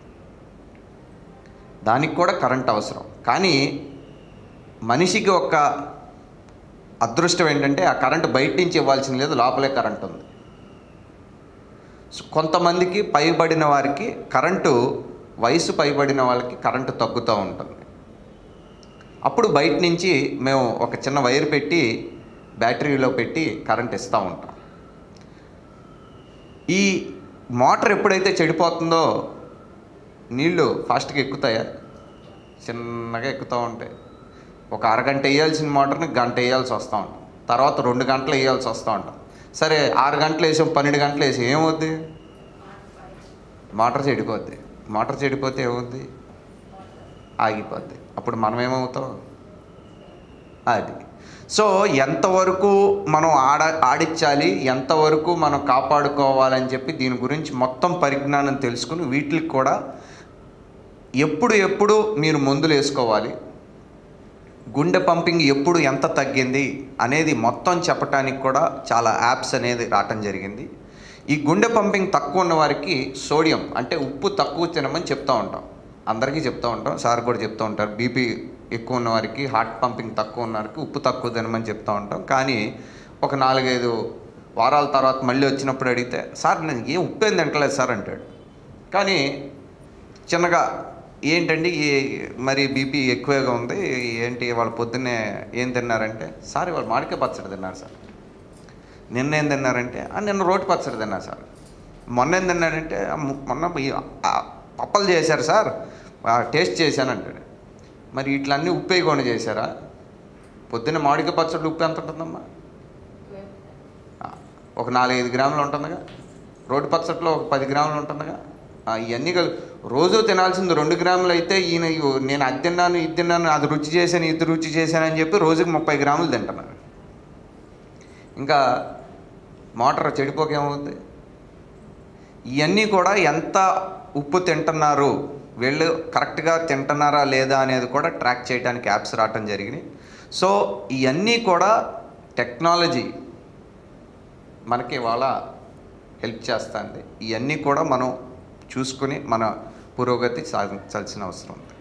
దానికి కూడా కరెంట్ అవసరం కానీ మనిషికి ఒక అదృష్టం ఏంటంటే ఆ కరెంట్ బయట నుంచి ఇవ్వాల్సిన లేదు లోపలే కరెంట్ ఉంది సో కొంతమందికి పైబడిన వారికి కరెంటు వయసు పైబడిన వాళ్ళకి కరెంటు తగ్గుతూ ఉంటుంది అప్పుడు బయట నుంచి మేము ఒక చిన్న వైర్ పెట్టి బ్యాటరీలో పెట్టి కరెంట్ ఇస్తూ ఉంటాం ఈ మోటార్ ఎప్పుడైతే చెడిపోతుందో నీళ్ళు ఫాస్ట్గా ఎక్కుతాయా చిన్నగా ఎక్కుతూ ఉంటాయి ఒక అరగంట వేయాల్సిన మోటార్ని గంట వేయాల్సి వస్తూ ఉంటాం తర్వాత రెండు గంటలు వేయాల్సి వస్తూ ఉంటాం సరే ఆరు గంటలు వేసాం పన్నెండు గంటలు వేసి ఏమవుద్ది మోటార్ చెడిపోద్ది మోటార్ చెడిపోతే ఏమవుద్ది ఆగిపోద్ది అప్పుడు మనం ఏమవుతాం అది సో ఎంతవరకు మనం ఆడ ఆడించాలి ఎంతవరకు మనం కాపాడుకోవాలని చెప్పి దీని గురించి మొత్తం పరిజ్ఞానం తెలుసుకుని వీటికి కూడా ఎప్పుడు ఎప్పుడు మీరు మందులు వేసుకోవాలి గుండె పంపింగ్ ఎప్పుడు ఎంత తగ్గింది అనేది మొత్తం చెప్పడానికి కూడా చాలా యాప్స్ అనేది రావటం జరిగింది ఈ గుండె పంపింగ్ తక్కువ ఉన్న వారికి సోడియం అంటే ఉప్పు తక్కువ తినమని చెప్తూ ఉంటాం అందరికీ చెప్తూ ఉంటాం సార్ కూడా చెప్తూ ఉంటారు బీపీ ఎక్కువ ఉన్న వారికి హార్ట్ పంపింగ్ తక్కువ ఉన్న వారికి ఉప్పు తక్కువ తినమని చెప్తూ ఉంటాం కానీ ఒక నాలుగైదు వారాల తర్వాత మళ్ళీ వచ్చినప్పుడు అడిగితే సార్ నేను ఏం ఉప్పు ఏం తింటలేదు సార్ అంటాడు కానీ చిన్నగా ఏంటండి ఈ మరి బీపీ ఎక్కువగా ఉంది ఏంటి వాళ్ళు పొద్దున్నే ఏం తిన్నారంటే సార్ ఇవాళ మామిడికాయ పచ్చడి తిన్నారు సార్ నిన్న ఏం తిన్నారంటే "ఆ, నిన్న రోటి పచ్చడి తిన్నారు సార్ మొన్న ఏం తిన్నాడంటే "ఆ, ము- మొన్న ఈ- ఆ, పప్పలు చేశారు సార్ ఆ, టేస్ట్ చేశాను అంటాడు మరి ఇట్లన్నీ ఉప్పు వేయకుండా చేశారా పొద్దున్న మామిడికాయ పచ్చడి ఉప్పు ఎంత ఉంటుందమ్మా ఆ, ఒక నాలుగైదు గ్రాములు ఉంటుందిగా రోటి పచ్చట్లో ఒక పది గ్రాములు ఉంటుందిగా ఆ, ఇవన్నీ కలి రోజు తినాల్సింది రెండు గ్రాములు అయితే ఈయన ఇగో నేను అది తిన్నాను ఇది తిన్నాను అది రుచి చేశాను ఇది రుచి చేశాను అని చెప్పి రోజుకి ముప్పై గ్రాములు తింటున్నారు ఇంకా మోటార్ చెడిపోకేమవుతుంది ఇవన్నీ కూడా ఎంత ఉప్పు తింటున్నారు వీళ్ళు కరెక్ట్గా తింటున్నారా లేదా అనేది కూడా ట్రాక్ చేయడానికి యాప్స్ రావటం జరిగినాయి సో ఇవన్నీ కూడా టెక్నాలజీ మనకి ఇవాళ హెల్ప్ చేస్తుంది ఇవన్నీ కూడా మనం చూసుకుని మన పురోగతి సాధించాల్సిన అవసరం ఉంది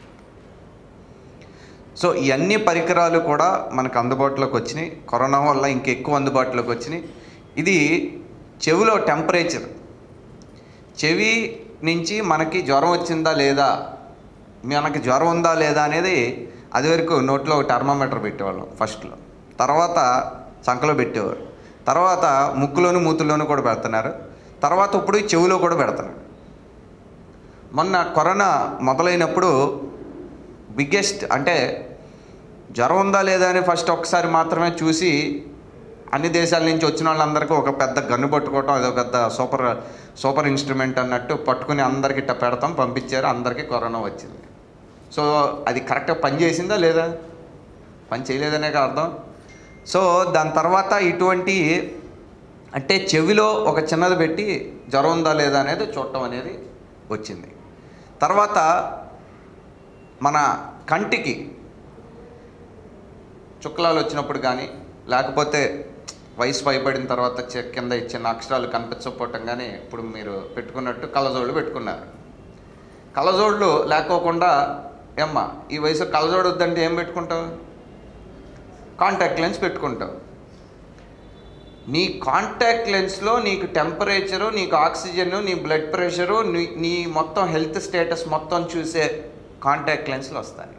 సో ఈ అన్ని పరికరాలు కూడా మనకు అందుబాటులోకి వచ్చినాయి కరోనా వల్ల ఇంకెక్కువ అందుబాటులోకి వచ్చినాయి ఇది చెవిలో టెంపరేచర్ చెవి నుంచి మనకి జ్వరం వచ్చిందా లేదా మనకి జ్వరం ఉందా లేదా అనేది అది వరకు నోట్లో ఒక టర్మామీటర్ పెట్టేవాళ్ళం ఫస్ట్లో తర్వాత చంకలో పెట్టేవారు తర్వాత ముక్కులోను మూతుల్లోనూ కూడా పెడుతున్నారు తర్వాత ఇప్పుడు చెవిలో కూడా పెడుతున్నారు మొన్న కరోనా మొదలైనప్పుడు బిగ్గెస్ట్ అంటే జ్వరం ఉందా లేదా అని ఫస్ట్ ఒకసారి మాత్రమే చూసి అన్ని దేశాల నుంచి వచ్చిన వాళ్ళందరికీ ఒక పెద్ద గన్ను పట్టుకోవటం అదో పెద్ద సూపర్ సూపర్ ఇన్స్ట్రుమెంట్ అన్నట్టు పట్టుకుని అందరికి ఇట్ట పెడతాం పంపించారు అందరికీ కరోనా వచ్చింది సో అది కరెక్ట్గా పని చేసిందా లేదా పని చేయలేదనే కదా అర్థం సో దాని తర్వాత ఇటువంటి అంటే చెవిలో ఒక చిన్నది పెట్టి జ్వరం ఉందా లేదా అనేది చూడటం అనేది వచ్చింది తర్వాత మన కంటికి చుక్కలాలు వచ్చినప్పుడు కానీ లేకపోతే వయసు పైబడిన తర్వాత చె- కింద ఇచ్చిన అక్షరాలు కనిపించకపోవటం కానీ ఇప్పుడు మీరు పెట్టుకున్నట్టు కళ్ళజోళ్ళు పెట్టుకున్నారు కళ్ళజోళ్ళు లేకోకుండా ఏమ్మా ఈ వయసు కళ్ళజోడు వద్దంటే ఏం పెట్టుకుంటావు కాంటాక్ట్ లెన్స్ పెట్టుకుంటావు నీ కాంటాక్ట్ లెన్స్లో నీకు టెంపరేచరు నీకు ఆక్సిజన్ నీ బ్లడ్ ప్రెషరు నీ నీ మొత్తం హెల్త్ స్టేటస్ మొత్తం చూసే కాంటాక్ట్ లెన్స్లు వస్తాయి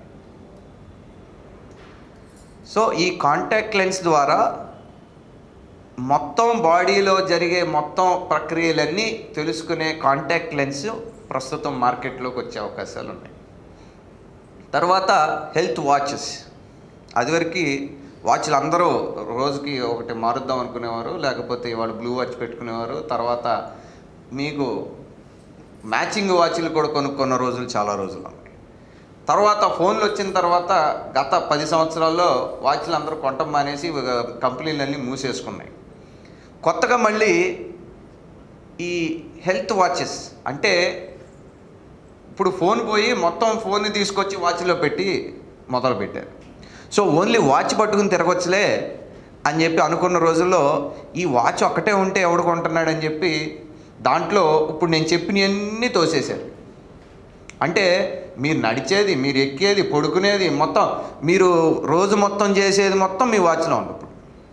సో ఈ కాంటాక్ట్ లెన్స్ ద్వారా మొత్తం బాడీలో జరిగే మొత్తం ప్రక్రియలన్నీ తెలుసుకునే కాంటాక్ట్ లెన్స్ ప్రస్తుతం మార్కెట్లోకి వచ్చే అవకాశాలు ఉన్నాయి తర్వాత హెల్త్ వాచెస్ అదివరకు వాచ్లు అందరూ రోజుకి ఒకటి మారుద్దాం అనుకునేవారు లేకపోతే వాళ్ళు బ్లూ వాచ్ పెట్టుకునేవారు తర్వాత మీకు మ్యాచింగ్ వాచ్లు కూడా కొనుక్కున్న రోజులు చాలా రోజులు ఉన్నాయి తర్వాత ఫోన్లు వచ్చిన తర్వాత గత పది సంవత్సరాల్లో వాచ్లు అందరూ కొనటం మానేసి కంపెనీలన్నీ మూసేసుకున్నాయి కొత్తగా మళ్ళీ ఈ హెల్త్ వాచెస్ అంటే ఇప్పుడు ఫోన్ పోయి మొత్తం ఫోన్ తీసుకొచ్చి వాచ్లో పెట్టి మొదలు పెట్టారు సో ఓన్లీ వాచ్ పట్టుకుని తిరగొచ్చులే అని చెప్పి అనుకున్న రోజుల్లో ఈ వాచ్ ఒక్కటే ఉంటే ఎవడు కొంటున్నాడు అని చెప్పి దాంట్లో ఇప్పుడు నేను చెప్పినవన్నీ తోసేశారు అంటే మీరు నడిచేది మీరు ఎక్కేది పడుకునేది మొత్తం మీరు రోజు మొత్తం చేసేది మొత్తం మీ వాచ్లో ఉంది ఇప్పుడు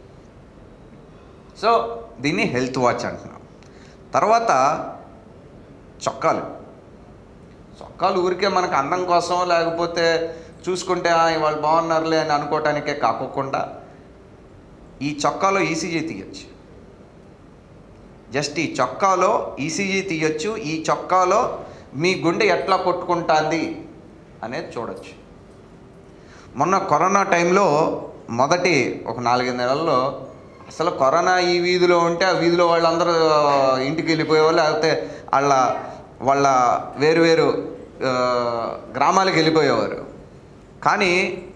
సో దీన్ని హెల్త్ వాచ్ అంటున్నాం తర్వాత చొక్కాలు చొక్కాలు ఊరికే మనకు అందం కోసం లేకపోతే చూసుకుంటే "ఆ, వాళ్ళు బాగున్నారులే అని అనుకోవటానికే కాకోకుండా ఈ చొక్కాలో ఈసీజీ తీయచ్చు జస్ట్ ఈ చొక్కాలో ఈసీజీ తీయొచ్చు ఈ చొక్కాలో మీ గుండె ఎట్లా కొట్టుకుంటుంది అనేది చూడొచ్చు మొన్న కరోనా టైంలో మొదటి ఒక నాలుగైదు నెలల్లో అసలు కరోనా ఈ వీధిలో ఉంటే ఆ వీధిలో వాళ్ళందరూ ఇంటికి వెళ్ళిపోయేవాళ్ళు లేకపోతే వాళ్ళ వాళ్ళ వేరు వేరు ఆ, గ్రామాలకు వెళ్ళిపోయేవారు కానీ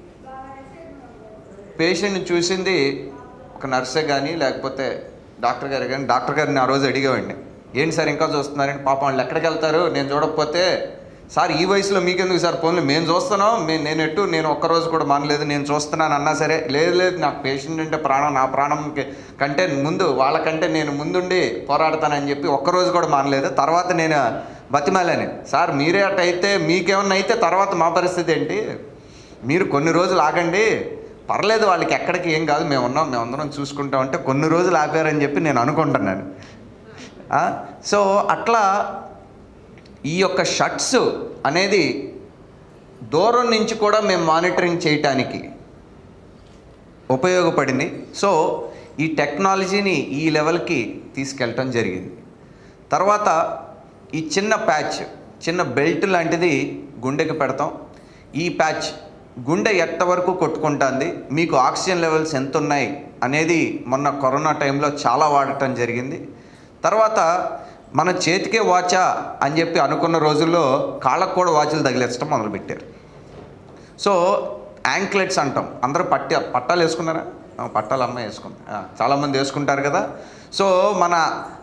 పేషెంట్ని చూసింది ఒక నర్సే కానీ లేకపోతే డాక్టర్ గారు కానీ డాక్టర్ గారిని ఆ రోజు అడిగేవాడిని ఏంటి సార్ ఇంకా చూస్తున్నారంటే పాపం వాళ్ళు ఎక్కడికి వెళ్తారు నేను చూడకపోతే సార్ ఈ వయసులో మీకెందుకు సార్ ఫోన్లు మేము చూస్తున్నాం మేము నేను ఎట్టు నేను ఒక్కరోజు కూడా మానలేదు నేను చూస్తున్నాను అన్నా సరే లేదు లేదు నాకు పేషెంట్ అంటే ప్రాణం నా ప్రాణం కంటే ముందు వాళ్ళకంటే నేను ముందుండి పోరాడతానని చెప్పి ఒక్కరోజు కూడా మానలేదు తర్వాత నేను బతిమాలని సార్ మీరే అట్ అయితే మీకేమన్నా అయితే తర్వాత మా పరిస్థితి ఏంటి మీరు కొన్ని రోజులు ఆగండి పర్లేదు వాళ్ళకి ఎక్కడికి ఏం కాదు మేము ఉన్నాం మేము అందరం చూసుకుంటాం అంటే కొన్ని రోజులు ఆపారని చెప్పి నేను అనుకుంటున్నాను ఆ, సో అట్లా ఈ యొక్క షర్ట్స్ అనేది దూరం నుంచి కూడా మేము మానిటరింగ్ చేయటానికి ఉపయోగపడింది సో ఈ టెక్నాలజీని ఈ లెవెల్కి తీసుకెళ్ళటం జరిగింది తర్వాత ఈ చిన్న ప్యాచ్ చిన్న బెల్ట్ లాంటిది గుండెకి పెడతాం ఈ ప్యాచ్ గుండె ఎంతవరకు కొట్టుకుంటుంది మీకు ఆక్సిజన్ లెవెల్స్ ఎంత ఉన్నాయి అనేది మొన్న కరోనా టైంలో చాలా వాడటం జరిగింది తర్వాత మన చేతికే వాచా అని చెప్పి అనుకున్న రోజుల్లో కాళ్ళకు కూడా వాచ్లు తగిలించడం మొదలుపెట్టారు సో యాంక్లెట్స్ అంటాం అందరూ పట్టి పట్టాలు వేసుకున్నారా ఆ, పట్టాలు అమ్మాయి వేసుకుంది ఆ, చాలామంది వేసుకుంటారు కదా సో మన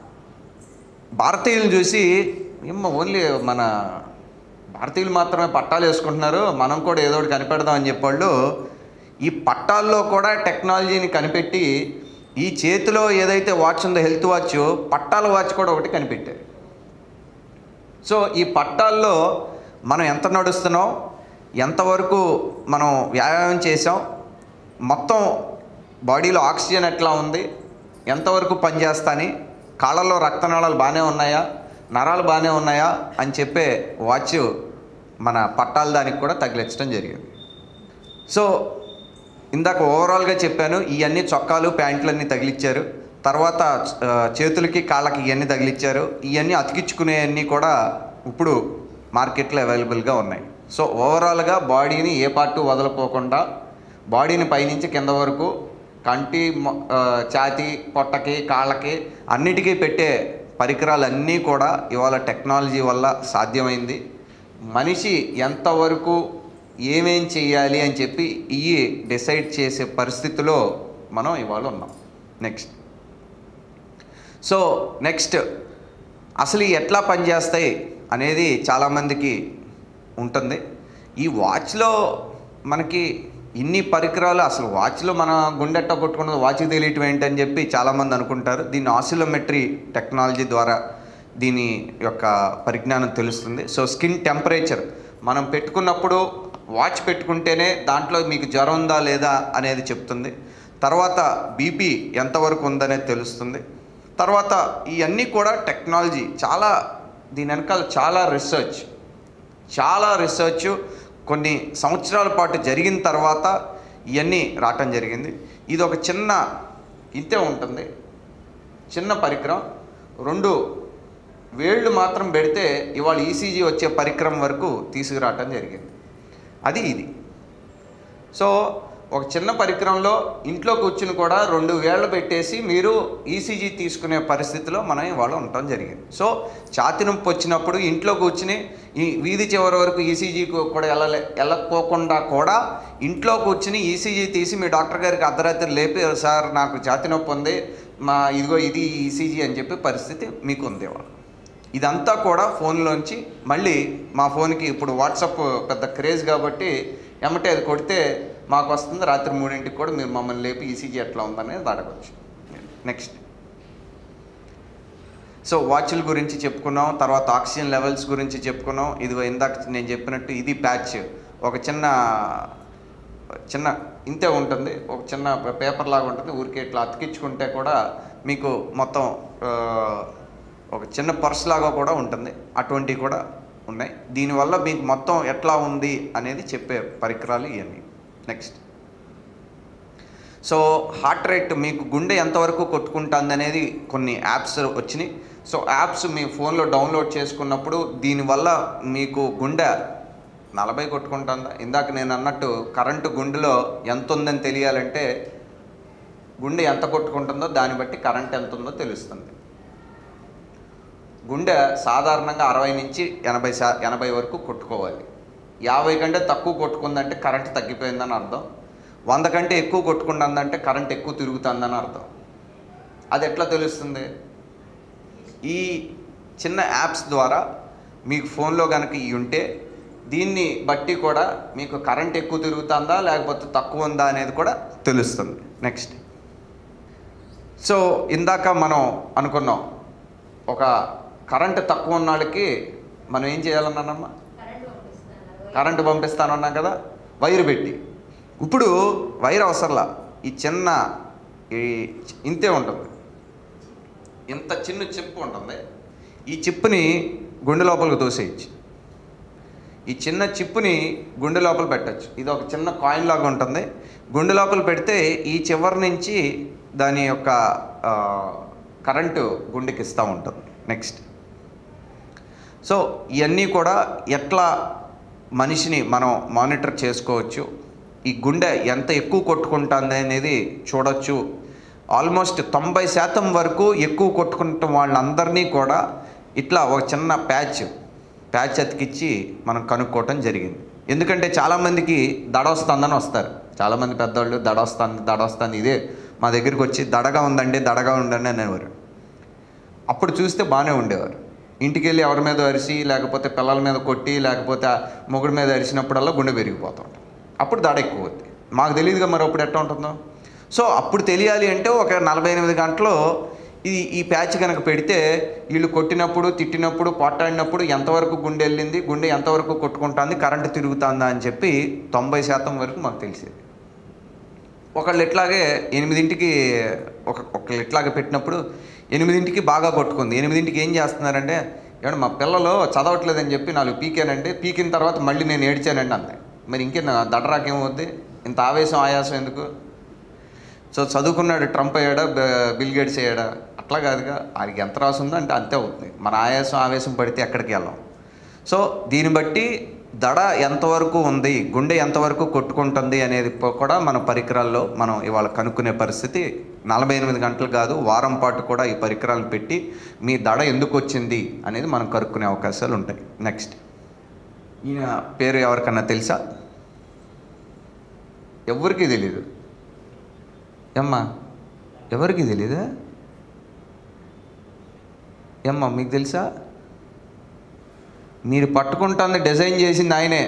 భారతీయులను చూసి ఏమో ఓన్లీ మన భారతీయులు మాత్రమే పట్టాలు వేసుకుంటున్నారు మనం కూడా ఏదో ఒకటి కనిపెడదాం అని చెప్పాళ్ళు ఈ పట్టాల్లో కూడా టెక్నాలజీని కనిపెట్టి ఈ చేతిలో ఏదైతే వాచ్ ఉందో హెల్త్ వాచ్ పట్టాల వాచ్ కూడా ఒకటి కనిపెట్టారు సో ఈ పట్టాల్లో మనం ఎంత నడుస్తున్నాం ఎంతవరకు మనం వ్యాయామం చేసాం మొత్తం బాడీలో ఆక్సిజన్ ఎట్లా ఉంది ఎంతవరకు పనిచేస్తాని కాళ్ళల్లో రక్తనాళాలు బాగానే ఉన్నాయా నరాలు బాగానే ఉన్నాయా అని చెప్పే వాచ్ మన పట్టాల దానికి కూడా తగిలించడం జరిగింది సో ఇందాక ఓవరాల్గా చెప్పాను ఇవన్నీ చొక్కాలు ప్యాంట్లన్నీ తగిలిచ్చారు తర్వాత ఆ, చేతులకి కాళ్ళకి ఇవన్నీ తగిలిచ్చారు ఇవన్నీ అతికించుకునేవన్నీ కూడా ఇప్పుడు మార్కెట్లో అవైలబుల్గా ఉన్నాయి సో ఓవరాల్గా బాడీని ఏ పార్టు వదలపోకుండా బాడీని పైనుంచి కింద వరకు కంటి మొ- ఆ, ఛాతీ పొట్టకి కాళ్ళకి అన్నిటికీ పెట్టే పరికరాలన్నీ కూడా ఇవాళ టెక్నాలజీ వల్ల సాధ్యమైంది మనిషి ఎంతవరకు ఏమేం చేయాలి అని చెప్పి ఇవి డిసైడ్ చేసే పరిస్థితిలో మనం ఇవాళ ఉన్నాం నెక్స్ట్ సో నెక్స్ట్ అసలు ఇవి ఎట్లా పనిచేస్తాయి అనేది చాలామందికి ఉంటుంది ఈ వాచ్లో మనకి ఇన్ని పరికరాలు అసలు వాచ్లో మన గుండెట్ట కొట్టుకున్నది వాచ్ తెలియటం ఏంటని చెప్పి చాలామంది అనుకుంటారు దీన్ని ఆసిలోమెట్రీ టెక్నాలజీ ద్వారా దీని యొక్క పరిజ్ఞానం తెలుస్తుంది సో స్కిన్ టెంపరేచర్ మనం పెట్టుకున్నప్పుడు వాచ్ పెట్టుకుంటేనే దాంట్లో మీకు జ్వరం ఉందా లేదా అనేది చెప్తుంది తర్వాత బీపీ ఎంతవరకు ఉందనేది తెలుస్తుంది తర్వాత ఇవన్నీ కూడా టెక్నాలజీ చాలా దీని వెనకాల చాలా రీసెర్చ్ చాలా రీసెర్చ్ కొన్ని సంవత్సరాల పాటు జరిగిన తర్వాత ఇవన్నీ రావటం జరిగింది ఇది ఒక చిన్న ఇంతే ఉంటుంది చిన్న పరికరం రెండు వేళ్ళు మాత్రం పెడితే ఇవాళ ఈసీజీ వచ్చే పరికరం వరకు తీసుకురావటం జరిగింది అది ఇది సో ఒక చిన్న పరికరంలో ఇంట్లో కూర్చుని కూడా రెండు వేళ్ళు పెట్టేసి మీరు ఈసీజీ తీసుకునే పరిస్థితిలో మనం ఇవాళ ఉండటం జరిగింది సో ఛాతి నొప్పి వచ్చినప్పుడు ఇంట్లో కూర్చుని ఈ వీధి చివరి వరకు ఈసీజీ కూడా వెళ్ళలే వెళ్ళకపోకుండా కూడా ఇంట్లో కూర్చుని ఈసీజీ తీసి మీ డాక్టర్ గారికి అర్ధరాత్రి లేపి సార్ నాకు ఛాతి నొప్పి ఉంది మా ఇదిగో ఇది ఈసీజీ అని చెప్పి పరిస్థితి మీకు ఉంది ఇవాళ ఇదంతా కూడా ఫోన్లోంచి మళ్ళీ మా ఫోన్కి ఇప్పుడు వాట్సాప్ పెద్ద క్రేజ్ కాబట్టి ఎమ్మటే అది కొడితే మాకు వస్తుంది రాత్రి మూడింటికి కూడా మీరు మమ్మల్ని లేపి ఈసీజీ ఎట్లా ఉందనేది అడగచ్చు నెక్స్ట్ సో వాచ్ల గురించి చెప్పుకున్నాం తర్వాత ఆక్సిజన్ లెవెల్స్ గురించి చెప్పుకున్నాం ఇది ఇందాక నేను చెప్పినట్టు ఇది ప్యాచ్ ఒక చిన్న చిన్న ఇంతే ఉంటుంది ఒక చిన్న పేపర్ లాగా ఉంటుంది ఊరికే ఇట్లా అతికించుకుంటే కూడా మీకు మొత్తం ఆ, ఒక చిన్న పర్స్ లాగా కూడా ఉంటుంది అటువంటివి కూడా ఉన్నాయి దీనివల్ల మీకు మొత్తం ఎట్లా ఉంది అనేది చెప్పే పరికరాలు ఇవన్నీ నెక్స్ట్ సో హార్ట్ రేట్ మీకు గుండె ఎంతవరకు కొట్టుకుంటుంది అనేది కొన్ని యాప్స్ వచ్చినాయి సో యాప్స్ మీ ఫోన్లో డౌన్లోడ్ చేసుకున్నప్పుడు దీనివల్ల మీకు గుండె నలభై కొట్టుకుంటుందా ఇందాక నేను అన్నట్టు కరెంటు గుండెలో ఎంత ఉందని తెలియాలంటే గుండె ఎంత కొట్టుకుంటుందో దాన్ని బట్టి కరెంట్ ఎంత ఉందో తెలుస్తుంది గుండె సాధారణంగా అరవై నుంచి ఎనభై శా ఎనభై వరకు కొట్టుకోవాలి యాభై కంటే తక్కువ కొట్టుకుందంటే కరెంట్ తగ్గిపోయిందని అర్థం వంద కంటే ఎక్కువ కొట్టుకుంటుందంటే కరెంట్ ఎక్కువ తిరుగుతుందని అర్థం అది ఎట్లా తెలుస్తుంది ఈ చిన్న యాప్స్ ద్వారా మీకు ఫోన్లో కనుక ఇవి ఉంటే దీన్ని బట్టి కూడా మీకు కరెంట్ ఎక్కువ తిరుగుతుందా లేకపోతే తక్కువ ఉందా అనేది కూడా తెలుస్తుంది నెక్స్ట్ సో ఇందాక మనం అనుకున్నాం ఒక కరెంట్ తక్కువ ఉన్న వాళ్ళకి మనం ఏం చేయాలన్నానమ్మా కరెంటు పంపిస్తానన్నాం కదా వైర్ పెట్టి ఇప్పుడు వైర్ అవసరంలా ఈ చిన్న ఈ ఇంతే ఉంటుంది ఇంత చిన్న చిప్ ఉంటుంది ఈ చిప్ని గుండె లోపలికి తోసేయచ్చు ఈ చిన్న చిప్పుని గుండె లోపల పెట్టచ్చు ఇది ఒక చిన్న కాయిన్ లాగా ఉంటుంది గుండె లోపల పెడితే ఈ చివరి నుంచి దాని యొక్క ఆ, కరెంటు గుండెకి ఇస్తూ ఉంటుంది నెక్స్ట్ సో ఇవన్నీ కూడా ఎట్లా మనిషిని మనం మానిటర్ చేసుకోవచ్చు ఈ గుండె ఎంత ఎక్కువ కొట్టుకుంటుంది అనేది చూడొచ్చు ఆల్మోస్ట్ తొంభై శాతం వరకు ఎక్కువ కొట్టుకుంటున్న వాళ్ళందరినీ కూడా ఇట్లా ఒక చిన్న ప్యాచ్ ప్యాచ్ అతికిచ్చి మనం కనుక్కోవటం జరిగింది ఎందుకంటే చాలామందికి దడ వస్తుందని వస్తారు చాలామంది పెద్దవాళ్ళు దడ వస్తుంది దడ వస్తుంది ఇదే మా దగ్గరికి వచ్చి దడగా ఉందండి దడగా ఉండండి అనేవారు అప్పుడు చూస్తే బాగానే ఉండేవారు ఇంటికి వెళ్ళి ఎవరి మీద అరిసి లేకపోతే పిల్లల మీద కొట్టి లేకపోతే ఆ మొగుడి మీద అరిసినప్పుడల్లా గుండె పెరిగిపోతూ ఉంటుంది అప్పుడు దడ ఎక్కువ అవుద్ది మాకు తెలియదుగా మరి అప్పుడు ఎట్లా ఉంటుందో సో అప్పుడు తెలియాలి అంటే ఒక నలభై ఎనిమిది గంటలు ఈ ఈ ప్యాచ్ కనుక పెడితే వీళ్ళు కొట్టినప్పుడు తిట్టినప్పుడు పొట్టాడినప్పుడు ఎంతవరకు గుండె వెళ్ళింది గుండె ఎంతవరకు కొట్టుకుంటుంది కరెంటు తిరుగుతుందా అని చెప్పి తొంభై శాతం వరకు మాకు తెలిసేది ఒకళ్ళు ఇట్లాగే ఎనిమిదింటికి ఒక ఒకళ్ళు ఇట్లాగే పెట్టినప్పుడు ఎనిమిదింటికి బాగా కొట్టుకుంది ఎనిమిదింటికి ఏం చేస్తున్నారంటే ఏమన్నా మా పిల్లలు చదవట్లేదని చెప్పి నాలుగు పీకానండి పీకిన తర్వాత మళ్ళీ నేను ఏడ్చానండి అంది మరి ఇంకే దడరాకేమవుద్ది ఇంత ఆవేశం ఆయాసం ఎందుకు సో చదువుకున్నాడు ట్రంప్ అయ్యాడా బ- బిల్ గేట్స్ అయ్యాడా అట్లా కాదుగా ఆయనకి ఎంత రాసిందో అంటే అంతే అవుతుంది మన ఆయాసం ఆవేశం పడితే ఎక్కడికి వెళ్ళాం సో దీన్ని బట్టి దడ ఎంతవరకు ఉంది గుండె ఎంతవరకు కొట్టుకుంటుంది అనేది ప- కూడా మన పరికరాల్లో మనం ఇవాళ కనుక్కునే పరిస్థితి నలభై ఎనిమిది గంటలు కాదు వారం పాటు కూడా ఈ పరికరాలు పెట్టి మీ దడ ఎందుకు వచ్చింది అనేది మనం కనుక్కునే అవకాశాలు ఉంటాయి నెక్స్ట్ ఈయన పేరు ఎవరికన్నా తెలుసా ఎవరికీ తెలీదు ఏమ్మా ఎవరికి తెలీదా ఏమ్మా మీకు తెలుసా మీరు పట్టుకుంటాన్ని డిజైన్ చేసింది ఆయనే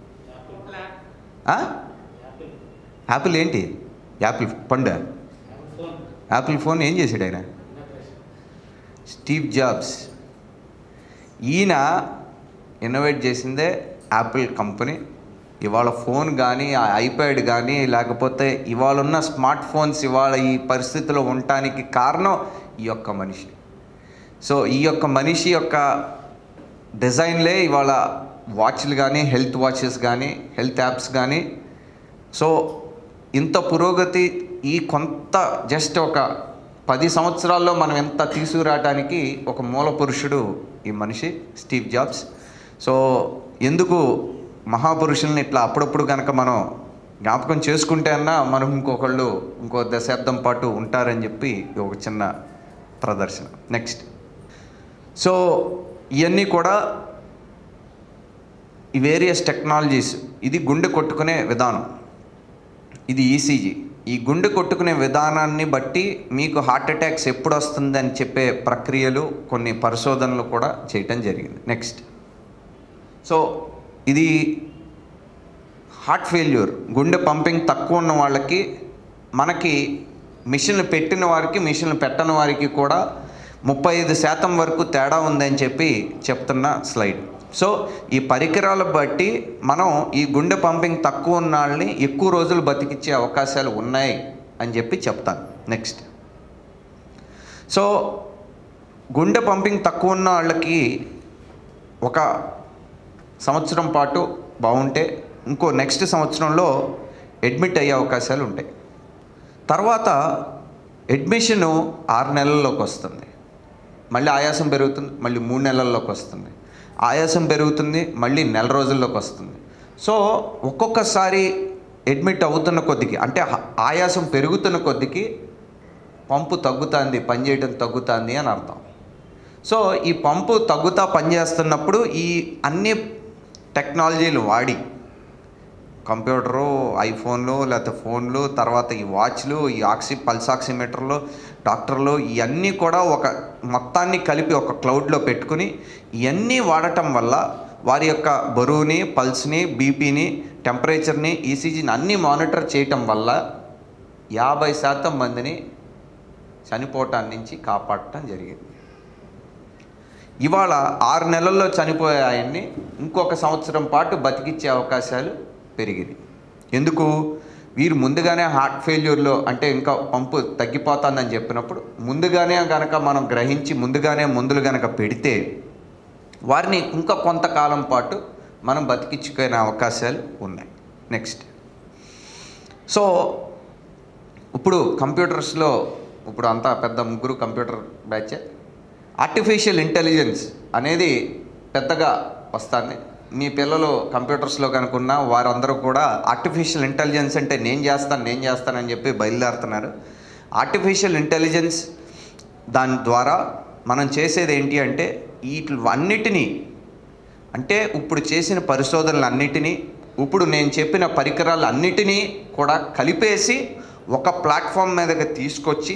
ఆ? యాపిల్ ఏంటి యాపిల్ పండు యాపిల్ ఫోన్ ఏం చేశాడు ఆయన స్టీవ్ జాబ్స్ ఈయన ఇన్నోవేట్ చేసిందే యాపిల్ కంపెనీ ఇవాళ ఫోన్ కానీ ఆ ఐప్యాడ్ కానీ లేకపోతే ఇవాళ ఉన్న స్మార్ట్ ఫోన్స్ ఇవాళ ఈ పరిస్థితిలో ఉండటానికి కారణం ఈ యొక్క మనిషి సో ఈ యొక్క మనిషి యొక్క డిజైన్లే ఇవాళ వాచ్లు కానీ హెల్త్ వాచెస్ కానీ హెల్త్ యాప్స్ కానీ సో ఇంత పురోగతి ఈ కొంత జస్ట్ ఒక పది సంవత్సరాల్లో మనం ఎంత తీసుకురావడానికి ఒక మూల పురుషుడు ఈ మనిషి స్టీవ్ జాబ్స్ సో ఎందుకు మహాపురుషుల్ని ఇట్లా అప్పుడప్పుడు కనుక మనం జ్ఞాపకం చేసుకుంటే అన్నా మనం ఇంకొకళ్ళు ఇంకో దశాబ్దం పాటు ఉంటారని చెప్పి ఇది ఒక చిన్న ప్రదర్శన నెక్స్ట్ సో ఇవన్నీ కూడా ఈ వేరియస్ టెక్నాలజీస్ ఇది గుండె కొట్టుకునే విధానం ఇది ఈసీజీ ఈ గుండె కొట్టుకునే విధానాన్ని బట్టి మీకు హార్ట్ అటాక్స్ ఎప్పుడు వస్తుందని చెప్పే ప్రక్రియలు కొన్ని పరిశోధనలు కూడా చేయటం జరిగింది నెక్స్ట్ సో ఇది హార్ట్ ఫెయిల్యూర్ గుండె పంపింగ్ తక్కువ ఉన్న వాళ్ళకి మనకి మిషన్లు పెట్టిన వారికి మిషన్లు పెట్టని వారికి కూడా ముప్పై ఐదు శాతం వరకు తేడా ఉందని చెప్పి చెప్తున్న స్లైడ్ సో ఈ పరికరాలు బట్టి మనం ఈ గుండె పంపింగ్ తక్కువ ఉన్న వాళ్ళని ఎక్కువ రోజులు బతికిచ్చే అవకాశాలు ఉన్నాయి అని చెప్పి చెప్తాను నెక్స్ట్ సో గుండె పంపింగ్ తక్కువ ఉన్న వాళ్ళకి ఒక సంవత్సరం పాటు బాగుంటే ఇంకో నెక్స్ట్ సంవత్సరంలో అడ్మిట్ అయ్యే అవకాశాలు ఉంటాయి తర్వాత అడ్మిషను ఆరు నెలల్లోకి వస్తుంది మళ్ళీ ఆయాసం పెరుగుతుంది మళ్ళీ మూడు నెలల్లోకి వస్తుంది ఆయాసం పెరుగుతుంది మళ్ళీ నెల రోజుల్లోకి వస్తుంది సో ఒక్కొక్కసారి అడ్మిట్ అవుతున్న కొద్దికి అంటే హ- ఆయాసం పెరుగుతున్న కొద్దికి పంపు తగ్గుతుంది పనిచేయడం తగ్గుతుంది అని అర్థం సో ఈ పంపు తగ్గుతా పనిచేస్తున్నప్పుడు ఈ అన్ని టెక్నాలజీలు వాడి కంప్యూటరు ఐఫోన్లు లేకపోతే ఫోన్లు తర్వాత ఈ వాచ్లు ఈ ఆక్సి పల్స్ ఆక్సిమీటర్లు డాక్టర్లు ఇవన్నీ కూడా ఒక మొత్తాన్ని కలిపి ఒక క్లౌడ్లో పెట్టుకుని ఇవన్నీ వాడటం వల్ల వారి యొక్క బరువుని పల్స్ని బీపీని టెంపరేచర్ని ఈసీజీని అన్నీ మానిటర్ చేయటం వల్ల యాభై శాతం మందిని చనిపోవటాన్ని నుంచి కాపాడటం జరిగింది ఇవాళ ఆరు నెలల్లో చనిపోయే ఆయన్ని ఇంకొక సంవత్సరం పాటు బతికిచ్చే అవకాశాలు పెరిగినాయి ఎందుకు వీరు ముందుగానే హార్ట్ ఫెయిల్యూర్లో అంటే ఇంకా పంపు తగ్గిపోతుందని చెప్పినప్పుడు ముందుగానే గనక మనం గ్రహించి ముందుగానే మందులు గనక పెడితే వారిని ఇంకా కొంతకాలం పాటు మనం బతికించుకునే అవకాశాలు ఉన్నాయి నెక్స్ట్ సో ఇప్పుడు కంప్యూటర్స్లో ఇప్పుడు అంతా పెద్ద ముగ్గురు కంప్యూటర్ బ్యాచే ఆర్టిఫిషియల్ ఇంటెలిజెన్స్ అనేది పెద్దగా వస్తుంది మీ పిల్లలు కంప్యూటర్స్లో కనుకున్న వారందరూ కూడా ఆర్టిఫిషియల్ ఇంటెలిజెన్స్ అంటే నేను చేస్తాను నేను చేస్తానని చెప్పి బయలుదేరుతున్నారు ఆర్టిఫిషియల్ ఇంటెలిజెన్స్ దాని ద్వారా మనం చేసేది ఏంటి అంటే వీటివన్నిటినీ అంటే ఇప్పుడు చేసిన పరిశోధనలన్నిటినీ ఇప్పుడు నేను చెప్పిన పరికరాలన్నిటినీ కూడా కలిపేసి ఒక ప్లాట్ఫామ్ మీదకి తీసుకొచ్చి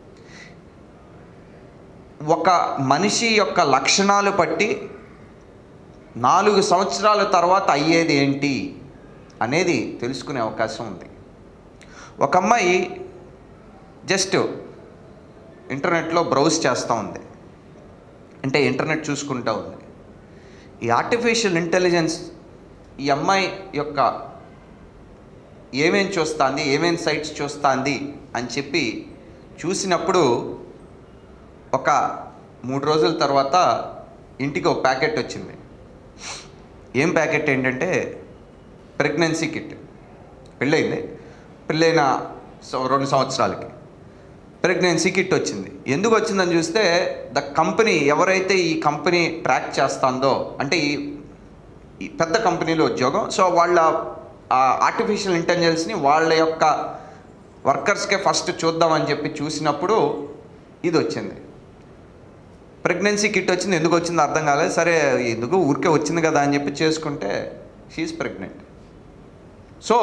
ఒక మనిషి యొక్క లక్షణాలు బట్టి నాలుగు సంవత్సరాల తర్వాత అయ్యేది ఏంటి అనేది తెలుసుకునే అవకాశం ఉంది ఒక అమ్మాయి జస్ట్ ఇంటర్నెట్లో బ్రౌజ్ చేస్తూ ఉంది అంటే ఇంటర్నెట్ చూసుకుంటూ ఉంది ఈ ఆర్టిఫిషియల్ ఇంటెలిజెన్స్ ఈ అమ్మాయి యొక్క ఏమేం చూస్తుంది ఏమేం సైట్స్ చూస్తుంది అని చెప్పి చూసినప్పుడు ఒక మూడు రోజుల తర్వాత ఇంటికి ఒక ప్యాకెట్ వచ్చింది ఏం ప్యాకెట్ ఏంటంటే ప్రెగ్నెన్సీ కిట్ పెళ్ళయింది పెళ్ళైన స- రెండు సంవత్సరాలకి ప్రెగ్నెన్సీ కిట్ వచ్చింది ఎందుకు వచ్చిందని చూస్తే ద కంపెనీ ఎవరైతే ఈ కంపెనీ ట్రాక్ చేస్తుందో అంటే ఈ ఈ పెద్ద కంపెనీలో ఉద్యోగం సో వాళ్ళ ఆర్టిఫిషియల్ ఇంటెలిజెన్స్ని వాళ్ళ యొక్క వర్కర్స్కే ఫస్ట్ చూద్దామని చెప్పి చూసినప్పుడు ఇది వచ్చింది ప్రెగ్నెన్సీ కిట్ వచ్చింది ఎందుకు వచ్చిందో అర్థం కాలేదు సరే ఎందుకు ఊరికే వచ్చింది కదా అని చెప్పి చేసుకుంటే షీఈస్ ప్రెగ్నెంట్ సో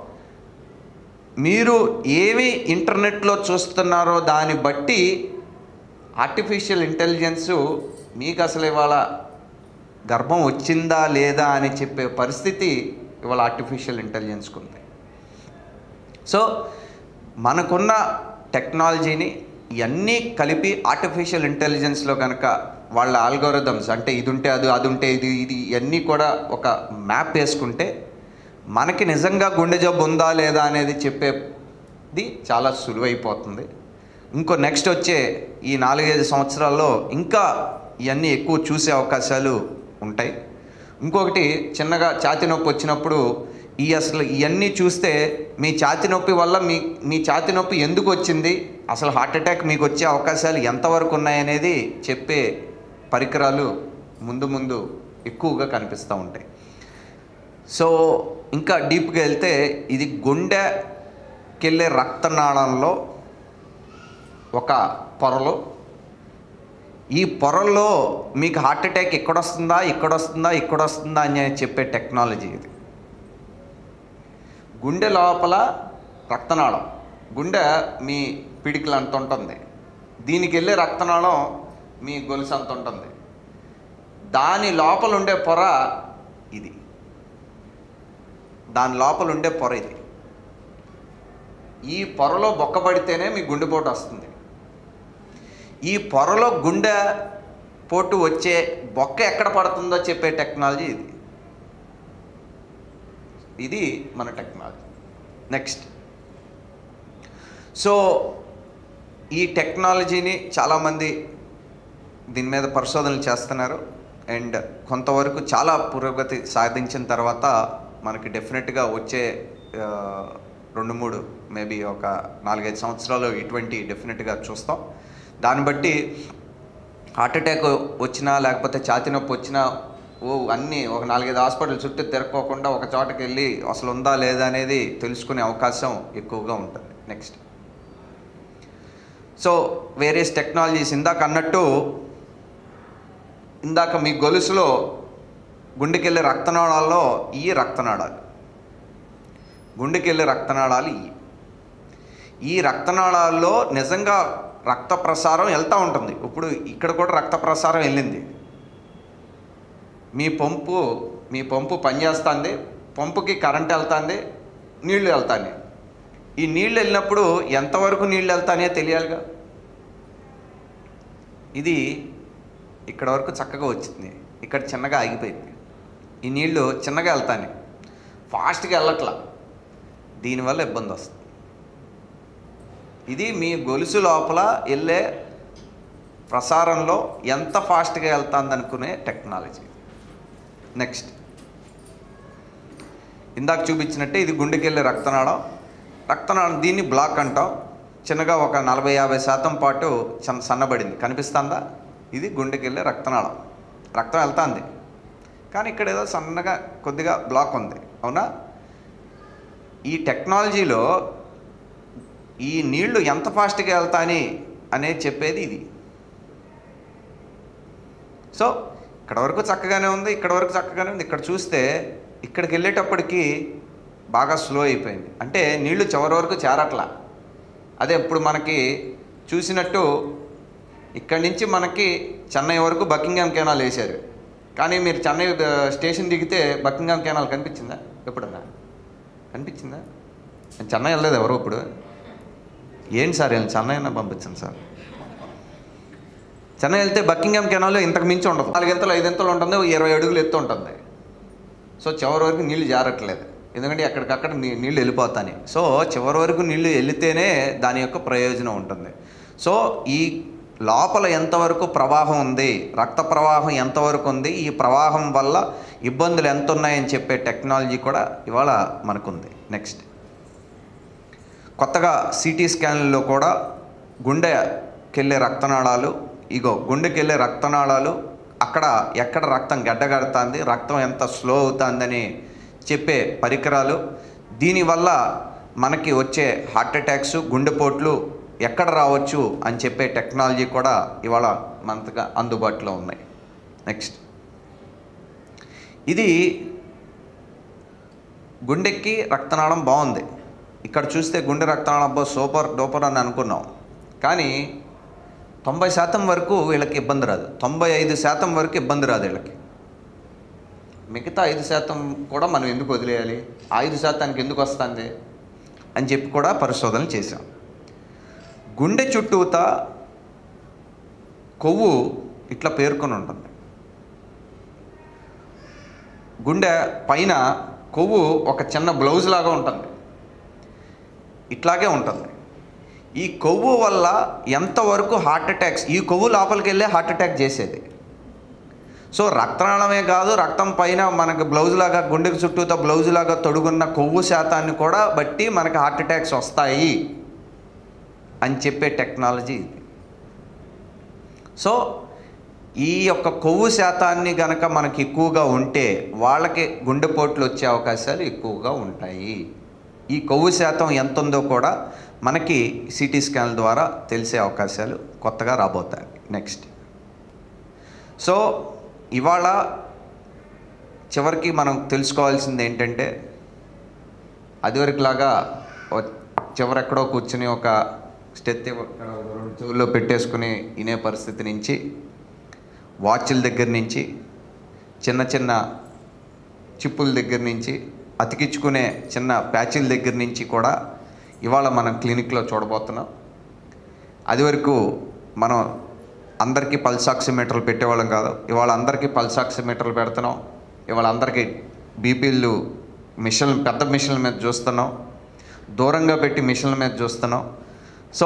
మీరు ఏమి ఇంటర్నెట్లో చూస్తున్నారో దాన్ని బట్టి ఆర్టిఫిషియల్ ఇంటెలిజెన్సు మీకు అసలు ఇవాళ గర్భం వచ్చిందా లేదా అని చెప్పే పరిస్థితి ఇవాళ ఆర్టిఫిషియల్ ఇంటెలిజెన్స్కి ఉంది సో మనకున్న టెక్నాలజీని ఇవన్నీ కలిపి ఆర్టిఫిషియల్ ఇంటెలిజెన్స్లో కనుక వాళ్ళ ఆల్గోరిథమ్స్ అంటే ఇది ఉంటే అది అది ఉంటే ఇది ఇది ఇవన్నీ కూడా ఒక మ్యాప్ వేసుకుంటే మనకి నిజంగా గుండె జబ్బు ఉందా లేదా అనేది చెప్పేది చాలా సులువైపోతుంది ఇంకో నెక్స్ట్ వచ్చే ఈ నాలుగైదు సంవత్సరాల్లో ఇంకా ఇవన్నీ ఎక్కువ చూసే అవకాశాలు ఉంటాయి ఇంకొకటి చిన్నగా ఛాతి నొప్పి వచ్చినప్పుడు ఈ అసలు ఇవన్నీ చూస్తే మీ ఛాతి నొప్పి వల్ల మీ మీ ఛాతి నొప్పి ఎందుకు వచ్చింది అసలు హార్ట్ అటాక్ మీకు వచ్చే అవకాశాలు ఎంతవరకు ఉన్నాయనేది చెప్పే పరికరాలు ముందు ముందు ఎక్కువగా కనిపిస్తూ ఉంటాయి సో ఇంకా డీప్గా వెళ్తే ఇది గుండెకెళ్ళే రక్తనాళంలో ఒక పొరలో ఈ పొరల్లో మీకు హార్ట్ అటాక్ ఇక్కడ వస్తుందా ఇక్కడ వస్తుందా ఇక్కడ వస్తుందా అని చెప్పే టెక్నాలజీ ఇది గుండె లోపల రక్తనాళం గుండె మీ పిడికిలు అంత ఉంటుంది దీనికి వెళ్ళే రక్తనాళం మీ గొలుసు అంత ఉంటుంది దాని లోపల ఉండే పొర ఇది దాని లోపల ఉండే పొర ఇది ఈ పొరలో బొక్క పడితేనే మీ గుండెపోటు వస్తుంది ఈ పొరలో గుండె పోటు వచ్చే బొక్క ఎక్కడ పడుతుందో చెప్పే టెక్నాలజీ ఇది ఇది మన టెక్నాలజీ నెక్స్ట్ సో ఈ టెక్నాలజీని చాలామంది దీని మీద పరిశోధనలు చేస్తున్నారు అండ్ కొంతవరకు చాలా పురోగతి సాధించిన తర్వాత మనకి డెఫినెట్గా వచ్చే ఆ, రెండు మూడు మేబీ ఒక నాలుగైదు సంవత్సరాలు ఇటువంటి డెఫినెట్గా చూస్తాం దాన్ని బట్టి హార్ట్ అటాక్ వచ్చినా లేకపోతే ఛాతీ నొప్పి వచ్చినా ఓ అన్నీ ఒక నాలుగైదు హాస్పిటల్ చుట్టూ తిరక్కోకుండా ఒక చోటకి వెళ్ళి అసలు ఉందా లేదా అనేది తెలుసుకునే అవకాశం ఎక్కువగా ఉంటుంది నెక్స్ట్ సో వేరియస్ టెక్నాలజీస్ ఇందాక అన్నట్టు ఇందాక మీ గొలుసులో గుండెకెళ్ళే రక్తనాళాల్లో ఈ రక్తనాళాలు గుండెకెళ్ళే రక్తనాళాలు ఇవి ఈ రక్తనాళాల్లో నిజంగా రక్త ప్రసారం వెళ్తూ ఉంటుంది ఇప్పుడు ఇక్కడ కూడా రక్త ప్రసారం వెళ్ళింది మీ పంపు మీ పంపు పనిచేస్తుంది పంపుకి కరెంట్ వెళ్తుంది నీళ్లు వెళ్తాయి ఈ నీళ్ళు వెళ్ళినప్పుడు ఎంతవరకు నీళ్ళు వెళ్తానే తెలియాలిగా ఇది ఇక్కడ వరకు చక్కగా వచ్చింది ఇక్కడ చిన్నగా ఆగిపోయింది ఈ నీళ్లు చిన్నగా వెళ్తాయి ఫాస్ట్గా వెళ్ళట్లా దీనివల్ల ఇబ్బంది వస్తుంది ఇది మీ గొలుసు లోపల వెళ్ళే ప్రసారంలో ఎంత ఫాస్ట్గా వెళ్తుంది అనుకునే టెక్నాలజీ నెక్స్ట్ ఇందాక చూపించినట్టే ఇది గుండెకెళ్ళే రక్తనాళం రక్తనాళం దీన్ని బ్లాక్ అంటాం చిన్నగా ఒక నలభై యాభై శాతం పాటు చిన్న సన్నబడింది కనిపిస్తుందా ఇది గుండెకెళ్ళే రక్తనాళం రక్తం వెళ్తుంది కానీ ఇక్కడ ఏదో సన్నగా కొద్దిగా బ్లాక్ ఉంది అవునా ఈ టెక్నాలజీలో ఈ నీళ్లు ఎంత ఫాస్ట్గా వెళ్తాని అనేది చెప్పేది ఇది సో ఇక్కడ వరకు చక్కగానే ఉంది ఇక్కడ వరకు చక్కగానే ఉంది ఇక్కడ చూస్తే ఇక్కడికి వెళ్ళేటప్పటికి బాగా స్లో అయిపోయింది అంటే నీళ్లు చివరి వరకు చేరట్లా అదే ఇప్పుడు మనకి చూసినట్టు ఇక్కడి నుంచి మనకి చెన్నై వరకు బకింగ్హామ్ కెనాల్ వేశారు కానీ మీరు చెన్నై ఆ, స్టేషన్ దిగితే బకింగ్హామ్ కెనాల్ కనిపించిందా ఎప్పుడన్నా కనిపించిందా నేను చెన్నై వెళ్ళలేదు ఎవరు ఇప్పుడు ఏంటి సార్ నేను చెన్నై అన్న పంపించండి సార్ చెన్నై వెళ్తే బకింగ్హామ్ కెనాల్ ఇంతకు మించి ఉండదు నాలుగింతలు ఐదింతలు ఉంటుంది ఓ ఇరవై అడుగులు ఎత్తు ఉంటుంది సో చివరి వరకు నీళ్లు జారట్లేదు ఎందుకంటే ఎక్కడికక్కడ నీ నీళ్ళు వెళ్ళిపోతాయి సో చివరి వరకు నీళ్లు వెళితేనే దాని యొక్క ప్రయోజనం ఉంటుంది సో ఈ లోపల ఎంతవరకు ప్రవాహం ఉంది రక్త ప్రవాహం ఎంతవరకు ఉంది ఈ ప్రవాహం వల్ల ఇబ్బందులు ఎంత ఉన్నాయని చెప్పే టెక్నాలజీ కూడా ఇవాళ మనకుంది నెక్స్ట్ కొత్తగా సిటీ స్కాన్లలో కూడా గుండెకెళ్ళే రక్తనాళాలు ఇగో గుండెకెళ్ళే రక్తనాళాలు అక్కడ ఎక్కడ రక్తం గడ్డగడుతుంది రక్తం ఎంత స్లో అవుతుందని చెప్పే పరికరాలు దీనివల్ల మనకి వచ్చే హార్ట్ అటాక్స్ గుండెపోట్లు ఎక్కడ రావచ్చు అని చెప్పే టెక్నాలజీ కూడా ఇవాళ మనకు అందుబాటులో ఉన్నాయి నెక్స్ట్ ఇది గుండెకి రక్తనాళం బాగుంది ఇక్కడ చూస్తే గుండె రక్తనాళం అబ్బో సూపర్ డూపర్ అని అనుకున్నాం కానీ తొంభై శాతం వరకు వీళ్ళకి ఇబ్బంది రాదు తొంభై ఐదు శాతం వరకు ఇబ్బంది రాదు వీళ్ళకి మిగతా ఐదు శాతం కూడా మనం ఎందుకు వదిలేయాలి ఆ ఐదు శాతానికి ఎందుకు వస్తుంది అని చెప్పి కూడా పరిశోధనలు చేశాం గుండె చుట్టూత కొవ్వు ఇట్లా పేర్కొని ఉంటుంది గుండె పైన కొవ్వు ఒక చిన్న బ్లౌజ్ లాగా ఉంటుంది ఇట్లాగే ఉంటుంది ఈ కొవ్వు వల్ల ఎంతవరకు హార్ట్ అటాక్స్ ఈ కొవ్వు లోపలికి వెళ్ళే హార్ట్ అటాక్ చేసేది సో రక్తనాళమే కాదు రక్తం పైన మనకు బ్లౌజ్ లాగా గుండెకి చుట్టూతో బ్లౌజ్ లాగా తొడుగున్న కొవ్వు శాతాన్ని కూడా బట్టి మనకు హార్ట్ అటాక్స్ వస్తాయి అని చెప్పే టెక్నాలజీ ఇది సో ఈ యొక్క కొవ్వు శాతాన్ని గనక మనకి ఎక్కువగా ఉంటే వాళ్ళకి గుండెపోట్లు వచ్చే అవకాశాలు ఎక్కువగా ఉంటాయి ఈ కొవ్వు శాతం ఎంత ఉందో కూడా మనకి సిటీ స్కాన్ ద్వారా తెలిసే అవకాశాలు కొత్తగా రాబోతాయి నెక్స్ట్ సో ఇవాళ చివరికి మనం తెలుసుకోవాల్సింది ఏంటంటే అదివరకులాగా ఓ- చివరెక్కడో కూర్చుని ఒక స్టెత్ రెండు చెవుల్లో పెట్టేసుకుని వినే పరిస్థితి నుంచి వాచ్ల దగ్గర నుంచి చిన్న చిన్న చిప్పుల దగ్గర నుంచి అతికించుకునే చిన్న ప్యాచీల దగ్గర నుంచి కూడా ఇవాళ మనం క్లినిక్లో చూడబోతున్నాం అది వరకు మనం అందరికీ పల్స్ ఆక్సిమీటర్లు పెట్టేవాళ్ళం కాదు ఇవాళ అందరికీ పల్స్ ఆక్సిమీటర్లు పెడుతున్నాం ఇవాళ అందరికీ బీపీలు మిషన్ పెద్ద మిషన్ల మీద చూస్తున్నాం దూరంగా పెట్టి మిషన్ల మీద చూస్తున్నాం సో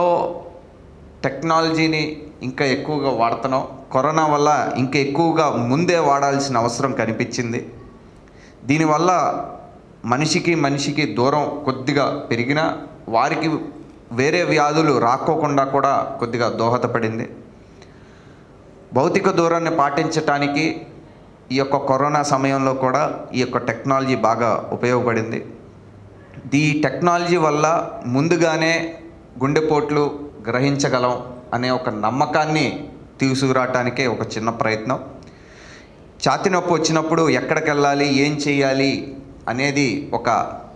టెక్నాలజీని ఇంకా ఎక్కువగా వాడుతున్నాం కరోనా వల్ల ఇంకా ఎక్కువగా ముందే వాడాల్సిన అవసరం కనిపించింది దీనివల్ల మనిషికి మనిషికి దూరం కొద్దిగా పెరిగినా వారికి వేరే వ్యాధులు రాకోకుండా కూడా కొద్దిగా దోహదపడింది భౌతిక దూరాన్ని పాటించటానికి ఈ యొక్క కరోనా సమయంలో కూడా ఈ యొక్క టెక్నాలజీ బాగా ఉపయోగపడింది ఈ టెక్నాలజీ వల్ల ముందుగానే గుండెపోట్లు గ్రహించగలం అనే ఒక నమ్మకాన్ని తీసుకురావటానికే ఒక చిన్న ప్రయత్నం ఛాతి నొప్పి వచ్చినప్పుడు ఎక్కడికి వెళ్ళాలి ఏం చేయాలి అనేది ఒక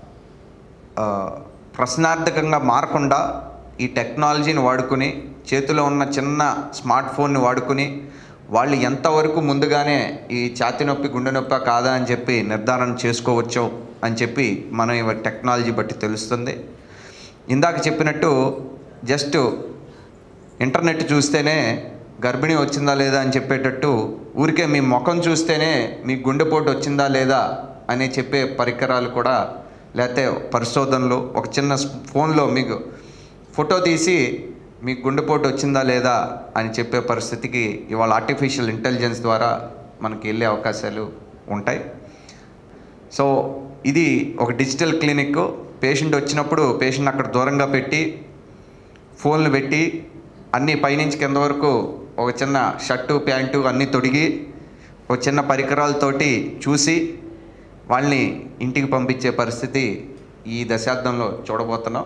ఆ, ప్రశ్నార్థకంగా మారకుండా ఈ టెక్నాలజీని వాడుకుని చేతిలో ఉన్న చిన్న స్మార్ట్ ఫోన్ని వాడుకుని వాళ్ళు ఎంతవరకు ముందుగానే ఈ ఛాతి నొప్పి గుండె నొప్పి కాదా అని చెప్పి నిర్ధారణ చేసుకోవచ్చో అని చెప్పి మనం ఈ టెక్నాలజీ బట్టి తెలుస్తుంది ఇందాక చెప్పినట్టు జస్ట్ ఇంటర్నెట్ చూస్తేనే గర్భిణీ వచ్చిందా లేదా అని చెప్పేటట్టు ఊరికే మీ ముఖం చూస్తేనే మీ గుండెపోటు వచ్చిందా లేదా అని చెప్పే పరికరాలు కూడా లేకపోతే పరిశోధనలు ఒక చిన్న స్- ఫోన్లో మీకు ఫోటో తీసి మీకు గుండెపోటు వచ్చిందా లేదా అని చెప్పే పరిస్థితికి ఇవాళ ఆర్టిఫిషియల్ ఇంటెలిజెన్స్ ద్వారా మనకి వెళ్ళే అవకాశాలు ఉంటాయి సో ఇది ఒక డిజిటల్ క్లినిక్ పేషెంట్ వచ్చినప్పుడు పేషెంట్ అక్కడ దూరంగా పెట్టి ఫోన్లు పెట్టి అన్నీ పైనుంచి కింద వరకు ఒక చిన్న షర్టు ప్యాంటు అన్నీ తొడిగి ఒక చిన్న పరికరాలతోటి చూసి వాళ్ళని ఇంటికి పంపించే పరిస్థితి ఈ దశాబ్దంలో చూడబోతున్నాం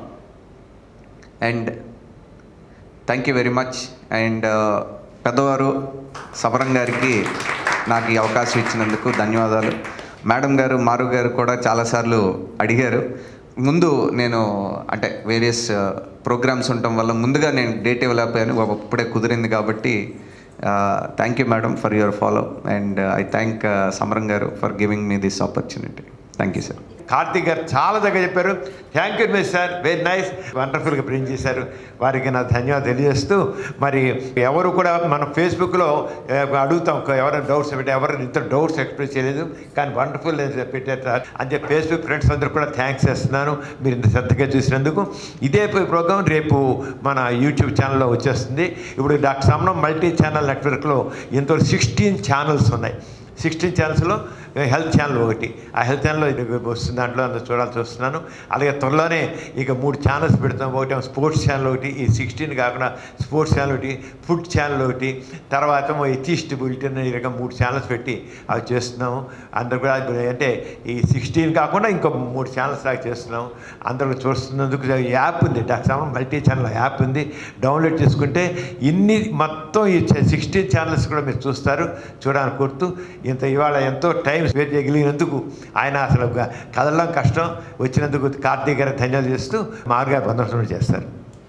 and thank you very much and పెద్దవారు సబరం గారికి నాకు ఈ అవకాశం ఇచ్చినందుకు ధన్యవాదాలు మేడం గారు మారు గారు కూడా చాలాసార్లు అడిగారు ముందు నేను అంటే వేరియస్ ప్రోగ్రామ్స్ ఉండటం వల్ల ముందుగా నేను డేట్ ఇవ్వలేకపోయాను ఇప్పుడే కుదిరింది కాబట్టి thank you madam for your follow and I thank Samaram garu for giving me this opportunity thank you sir Karthik garu చాలా దగ్గర చెప్పారు thank you miss sir very nice వండర్ఫుల్గా ప్రింట్ చేశారు వారికి నా ధన్యవాదాలు తెలియజేస్తూ మరి ఎవరు కూడా మనం ఫేస్బుక్లో ఏ, అడుగుతాం ఎవరైనా డౌట్స్ పెట్టి ఎవరు ఇంత డౌట్స్ ఎక్స్ప్రెస్ చేయలేదు కానీ వండర్ఫుల్ పెట్టారు అంటే ఫేస్బుక్ ఫ్రెండ్స్ అందరూ కూడా థ్యాంక్స్ చేస్తున్నాను మీరు ఇంత శ్రద్ధగా చూసినందుకు ఇదే ప్రోగ్రాం రేపు మన యూట్యూబ్ ఛానల్లో వచ్చేస్తుంది ఇప్పుడు డాక్టర్ సమనం మల్టీ ఛానల్ నెట్వర్క్లో ఎంతో సిక్స్టీన్ ఛానల్స్ ఉన్నాయి సిక్స్టీన్ ఛానల్స్లో హెల్త్ ఛానల్ ఒకటి ఆ హెల్త్ ఛానల్లో ఇది వస్తుంది దాంట్లో అందులో చూడాల్సి వస్తున్నాను అలాగే త్వరలోనే ఇక మూడు ఛానల్స్ పెడతాం ఒకటి ఏమో స్పోర్ట్స్ ఛానల్ ఒకటి ఈ సిక్స్టీన్ కాకుండా స్పోర్ట్స్ ఛానల్ ఒకటి ఫుడ్ ఛానల్ ఒకటి తర్వాత ఏమో ఎథిస్ట్ బులెటిన్ ఈ రకం మూడు ఛానల్స్ పెట్టి అవి చేస్తున్నాము అందరు కూడా ఇప్పుడు అంటే ఈ సిక్స్టీన్ కాకుండా ఇంకో మూడు ఛానల్స్ దాకా చేస్తున్నాం అందరూ చూస్తున్నందుకు యాప్ ఉంది doctor Samaram multi channel app ఉంది డౌన్లోడ్ చేసుకుంటే ఇన్ని మొత్తం ఈ సిక్స్టీన్ ఛానల్స్ కూడా మీరు చూస్తారు చూడాలని కోరుతూ ఇంత ఇవాళ ఎంతో టైం స్పేర్ చేయగలిగినందుకు ఆయన అసలు గ- కదలడం కష్టం వచ్చినందుకు కార్తీక్ గారికి ధన్యవాదాలు చేస్తూ మారుగా బంధం చేస్తారు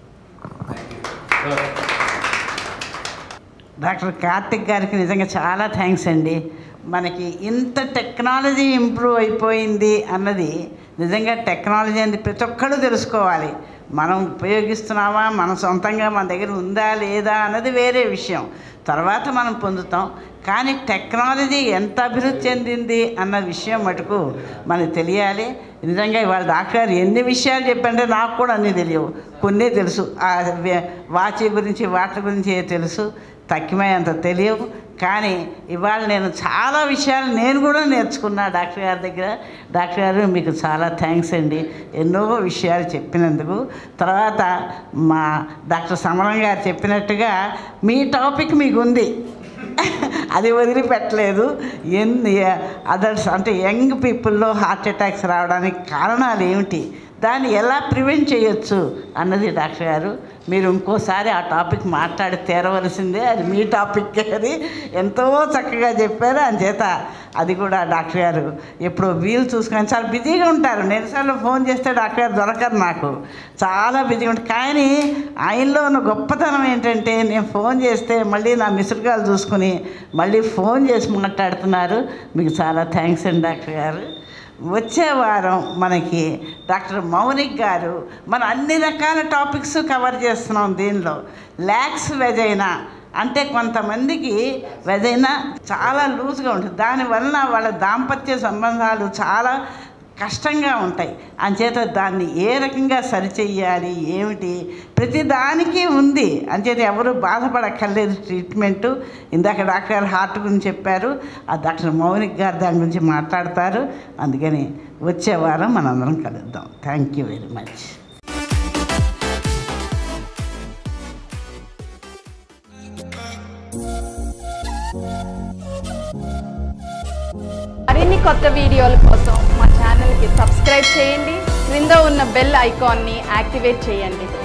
డాక్టర్ కార్తిక్ గారికి నిజంగా చాలా థ్యాంక్స్ అండి మనకి ఇంత టెక్నాలజీ ఇంప్రూవ్ అయిపోయింది అన్నది నిజంగా టెక్నాలజీ అనేది ప్రతి ఒక్కరు తెలుసుకోవాలి మనం ఉపయోగిస్తున్నామా మన సొంతంగా మన దగ్గర ఉందా లేదా అన్నది వేరే విషయం తర్వాత మనం పొందుతాం కానీ టెక్నాలజీ ఎంత అభివృద్ధి చెందింది అన్న విషయం మటుకు మనకు తెలియాలి నిజంగా ఇవాళ డాక్టర్ గారు ఎన్ని విషయాలు చెప్పంటే నాకు కూడా అన్నీ తెలియవు కొన్ని తెలుసు ఆ వే- వాచి గురించి వాటి గురించి తెలుసు తక్కువే అంత తెలియవు కానీ ఇవాళ నేను చాలా విషయాలు నేను కూడా నేర్చుకున్నా డాక్టర్ గారి దగ్గర డాక్టర్ గారు మీకు చాలా థ్యాంక్స్ అండి ఎన్నో విషయాలు చెప్పినందుకు తర్వాత మా డాక్టర్ సమరం గారు చెప్పినట్టుగా మీ టాపిక్ మీకు ఉంది అది వదిలిపెట్టలేదు ఎన్ అదర్స్ అంటే యంగ్ పీపుల్లో హార్ట్ అటాక్స్ రావడానికి కారణాలు ఏమిటి దాన్ని ఎలా ప్రివెంట్ చేయొచ్చు అన్నది డాక్టర్ గారు మీరు ఇంకోసారి ఆ టాపిక్ మాట్లాడి తీరవలసిందే అది మీ టాపిక్ అది ఎంతో చక్కగా చెప్పారు అంచేత అది కూడా డాక్టర్ గారు ఎప్పుడు వీలు చూసుకొని చాలా బిజీగా ఉంటారు నేనుసార్లు ఫోన్ చేస్తే డాక్టర్ గారు దొరకరు నాకు చాలా బిజీగా ఉంటారు కానీ ఆయనలో ఉన్న గొప్పతనం ఏంటంటే నేను ఫోన్ చేస్తే మళ్ళీ నా మిస్డ్ కాల్ చూసుకుని మళ్ళీ ఫోన్ చేసి మాట్లాడుతున్నారు మీకు చాలా థ్యాంక్స్ అండి డాక్టర్ గారు వచ్చే వారం మనకి డాక్టర్ మౌనిక్ గారు మన అన్ని రకాల టాపిక్స్ కవర్ చేస్తున్నాం దీనిలో ల్యాక్స్ వెజైనా అంటే కొంతమందికి వెజైనా చాలా లూజ్గా ఉంటుంది దానివల్ల వాళ్ళ దాంపత్య సంబంధాలు చాలా కష్టంగా ఉంటాయి అంచేత దాన్ని ఏ రకంగా సరిచెయ్యాలి ఏమిటి ప్రతి దానికి ఉంది అంచేత ఎవరు బాధపడక్కర్లేదు ట్రీట్మెంటు ఇందాక డాక్టర్ హార్ట్ గురించి చెప్పారు ఆ డాక్టర్ మౌనిక్ గారు దాని గురించి మాట్లాడతారు అందుకని వచ్చే వారం మనందరం కలుద్దాం థ్యాంక్ యూ వెరీ మచ్ మరిన్ని కొత్త వీడియోల కోసం మా ఛానల్కి సబ్స్క్రైబ్ చేయండి క్రింద ఉన్న బెల్ ఐకాన్ని యాక్టివేట్ చేయండి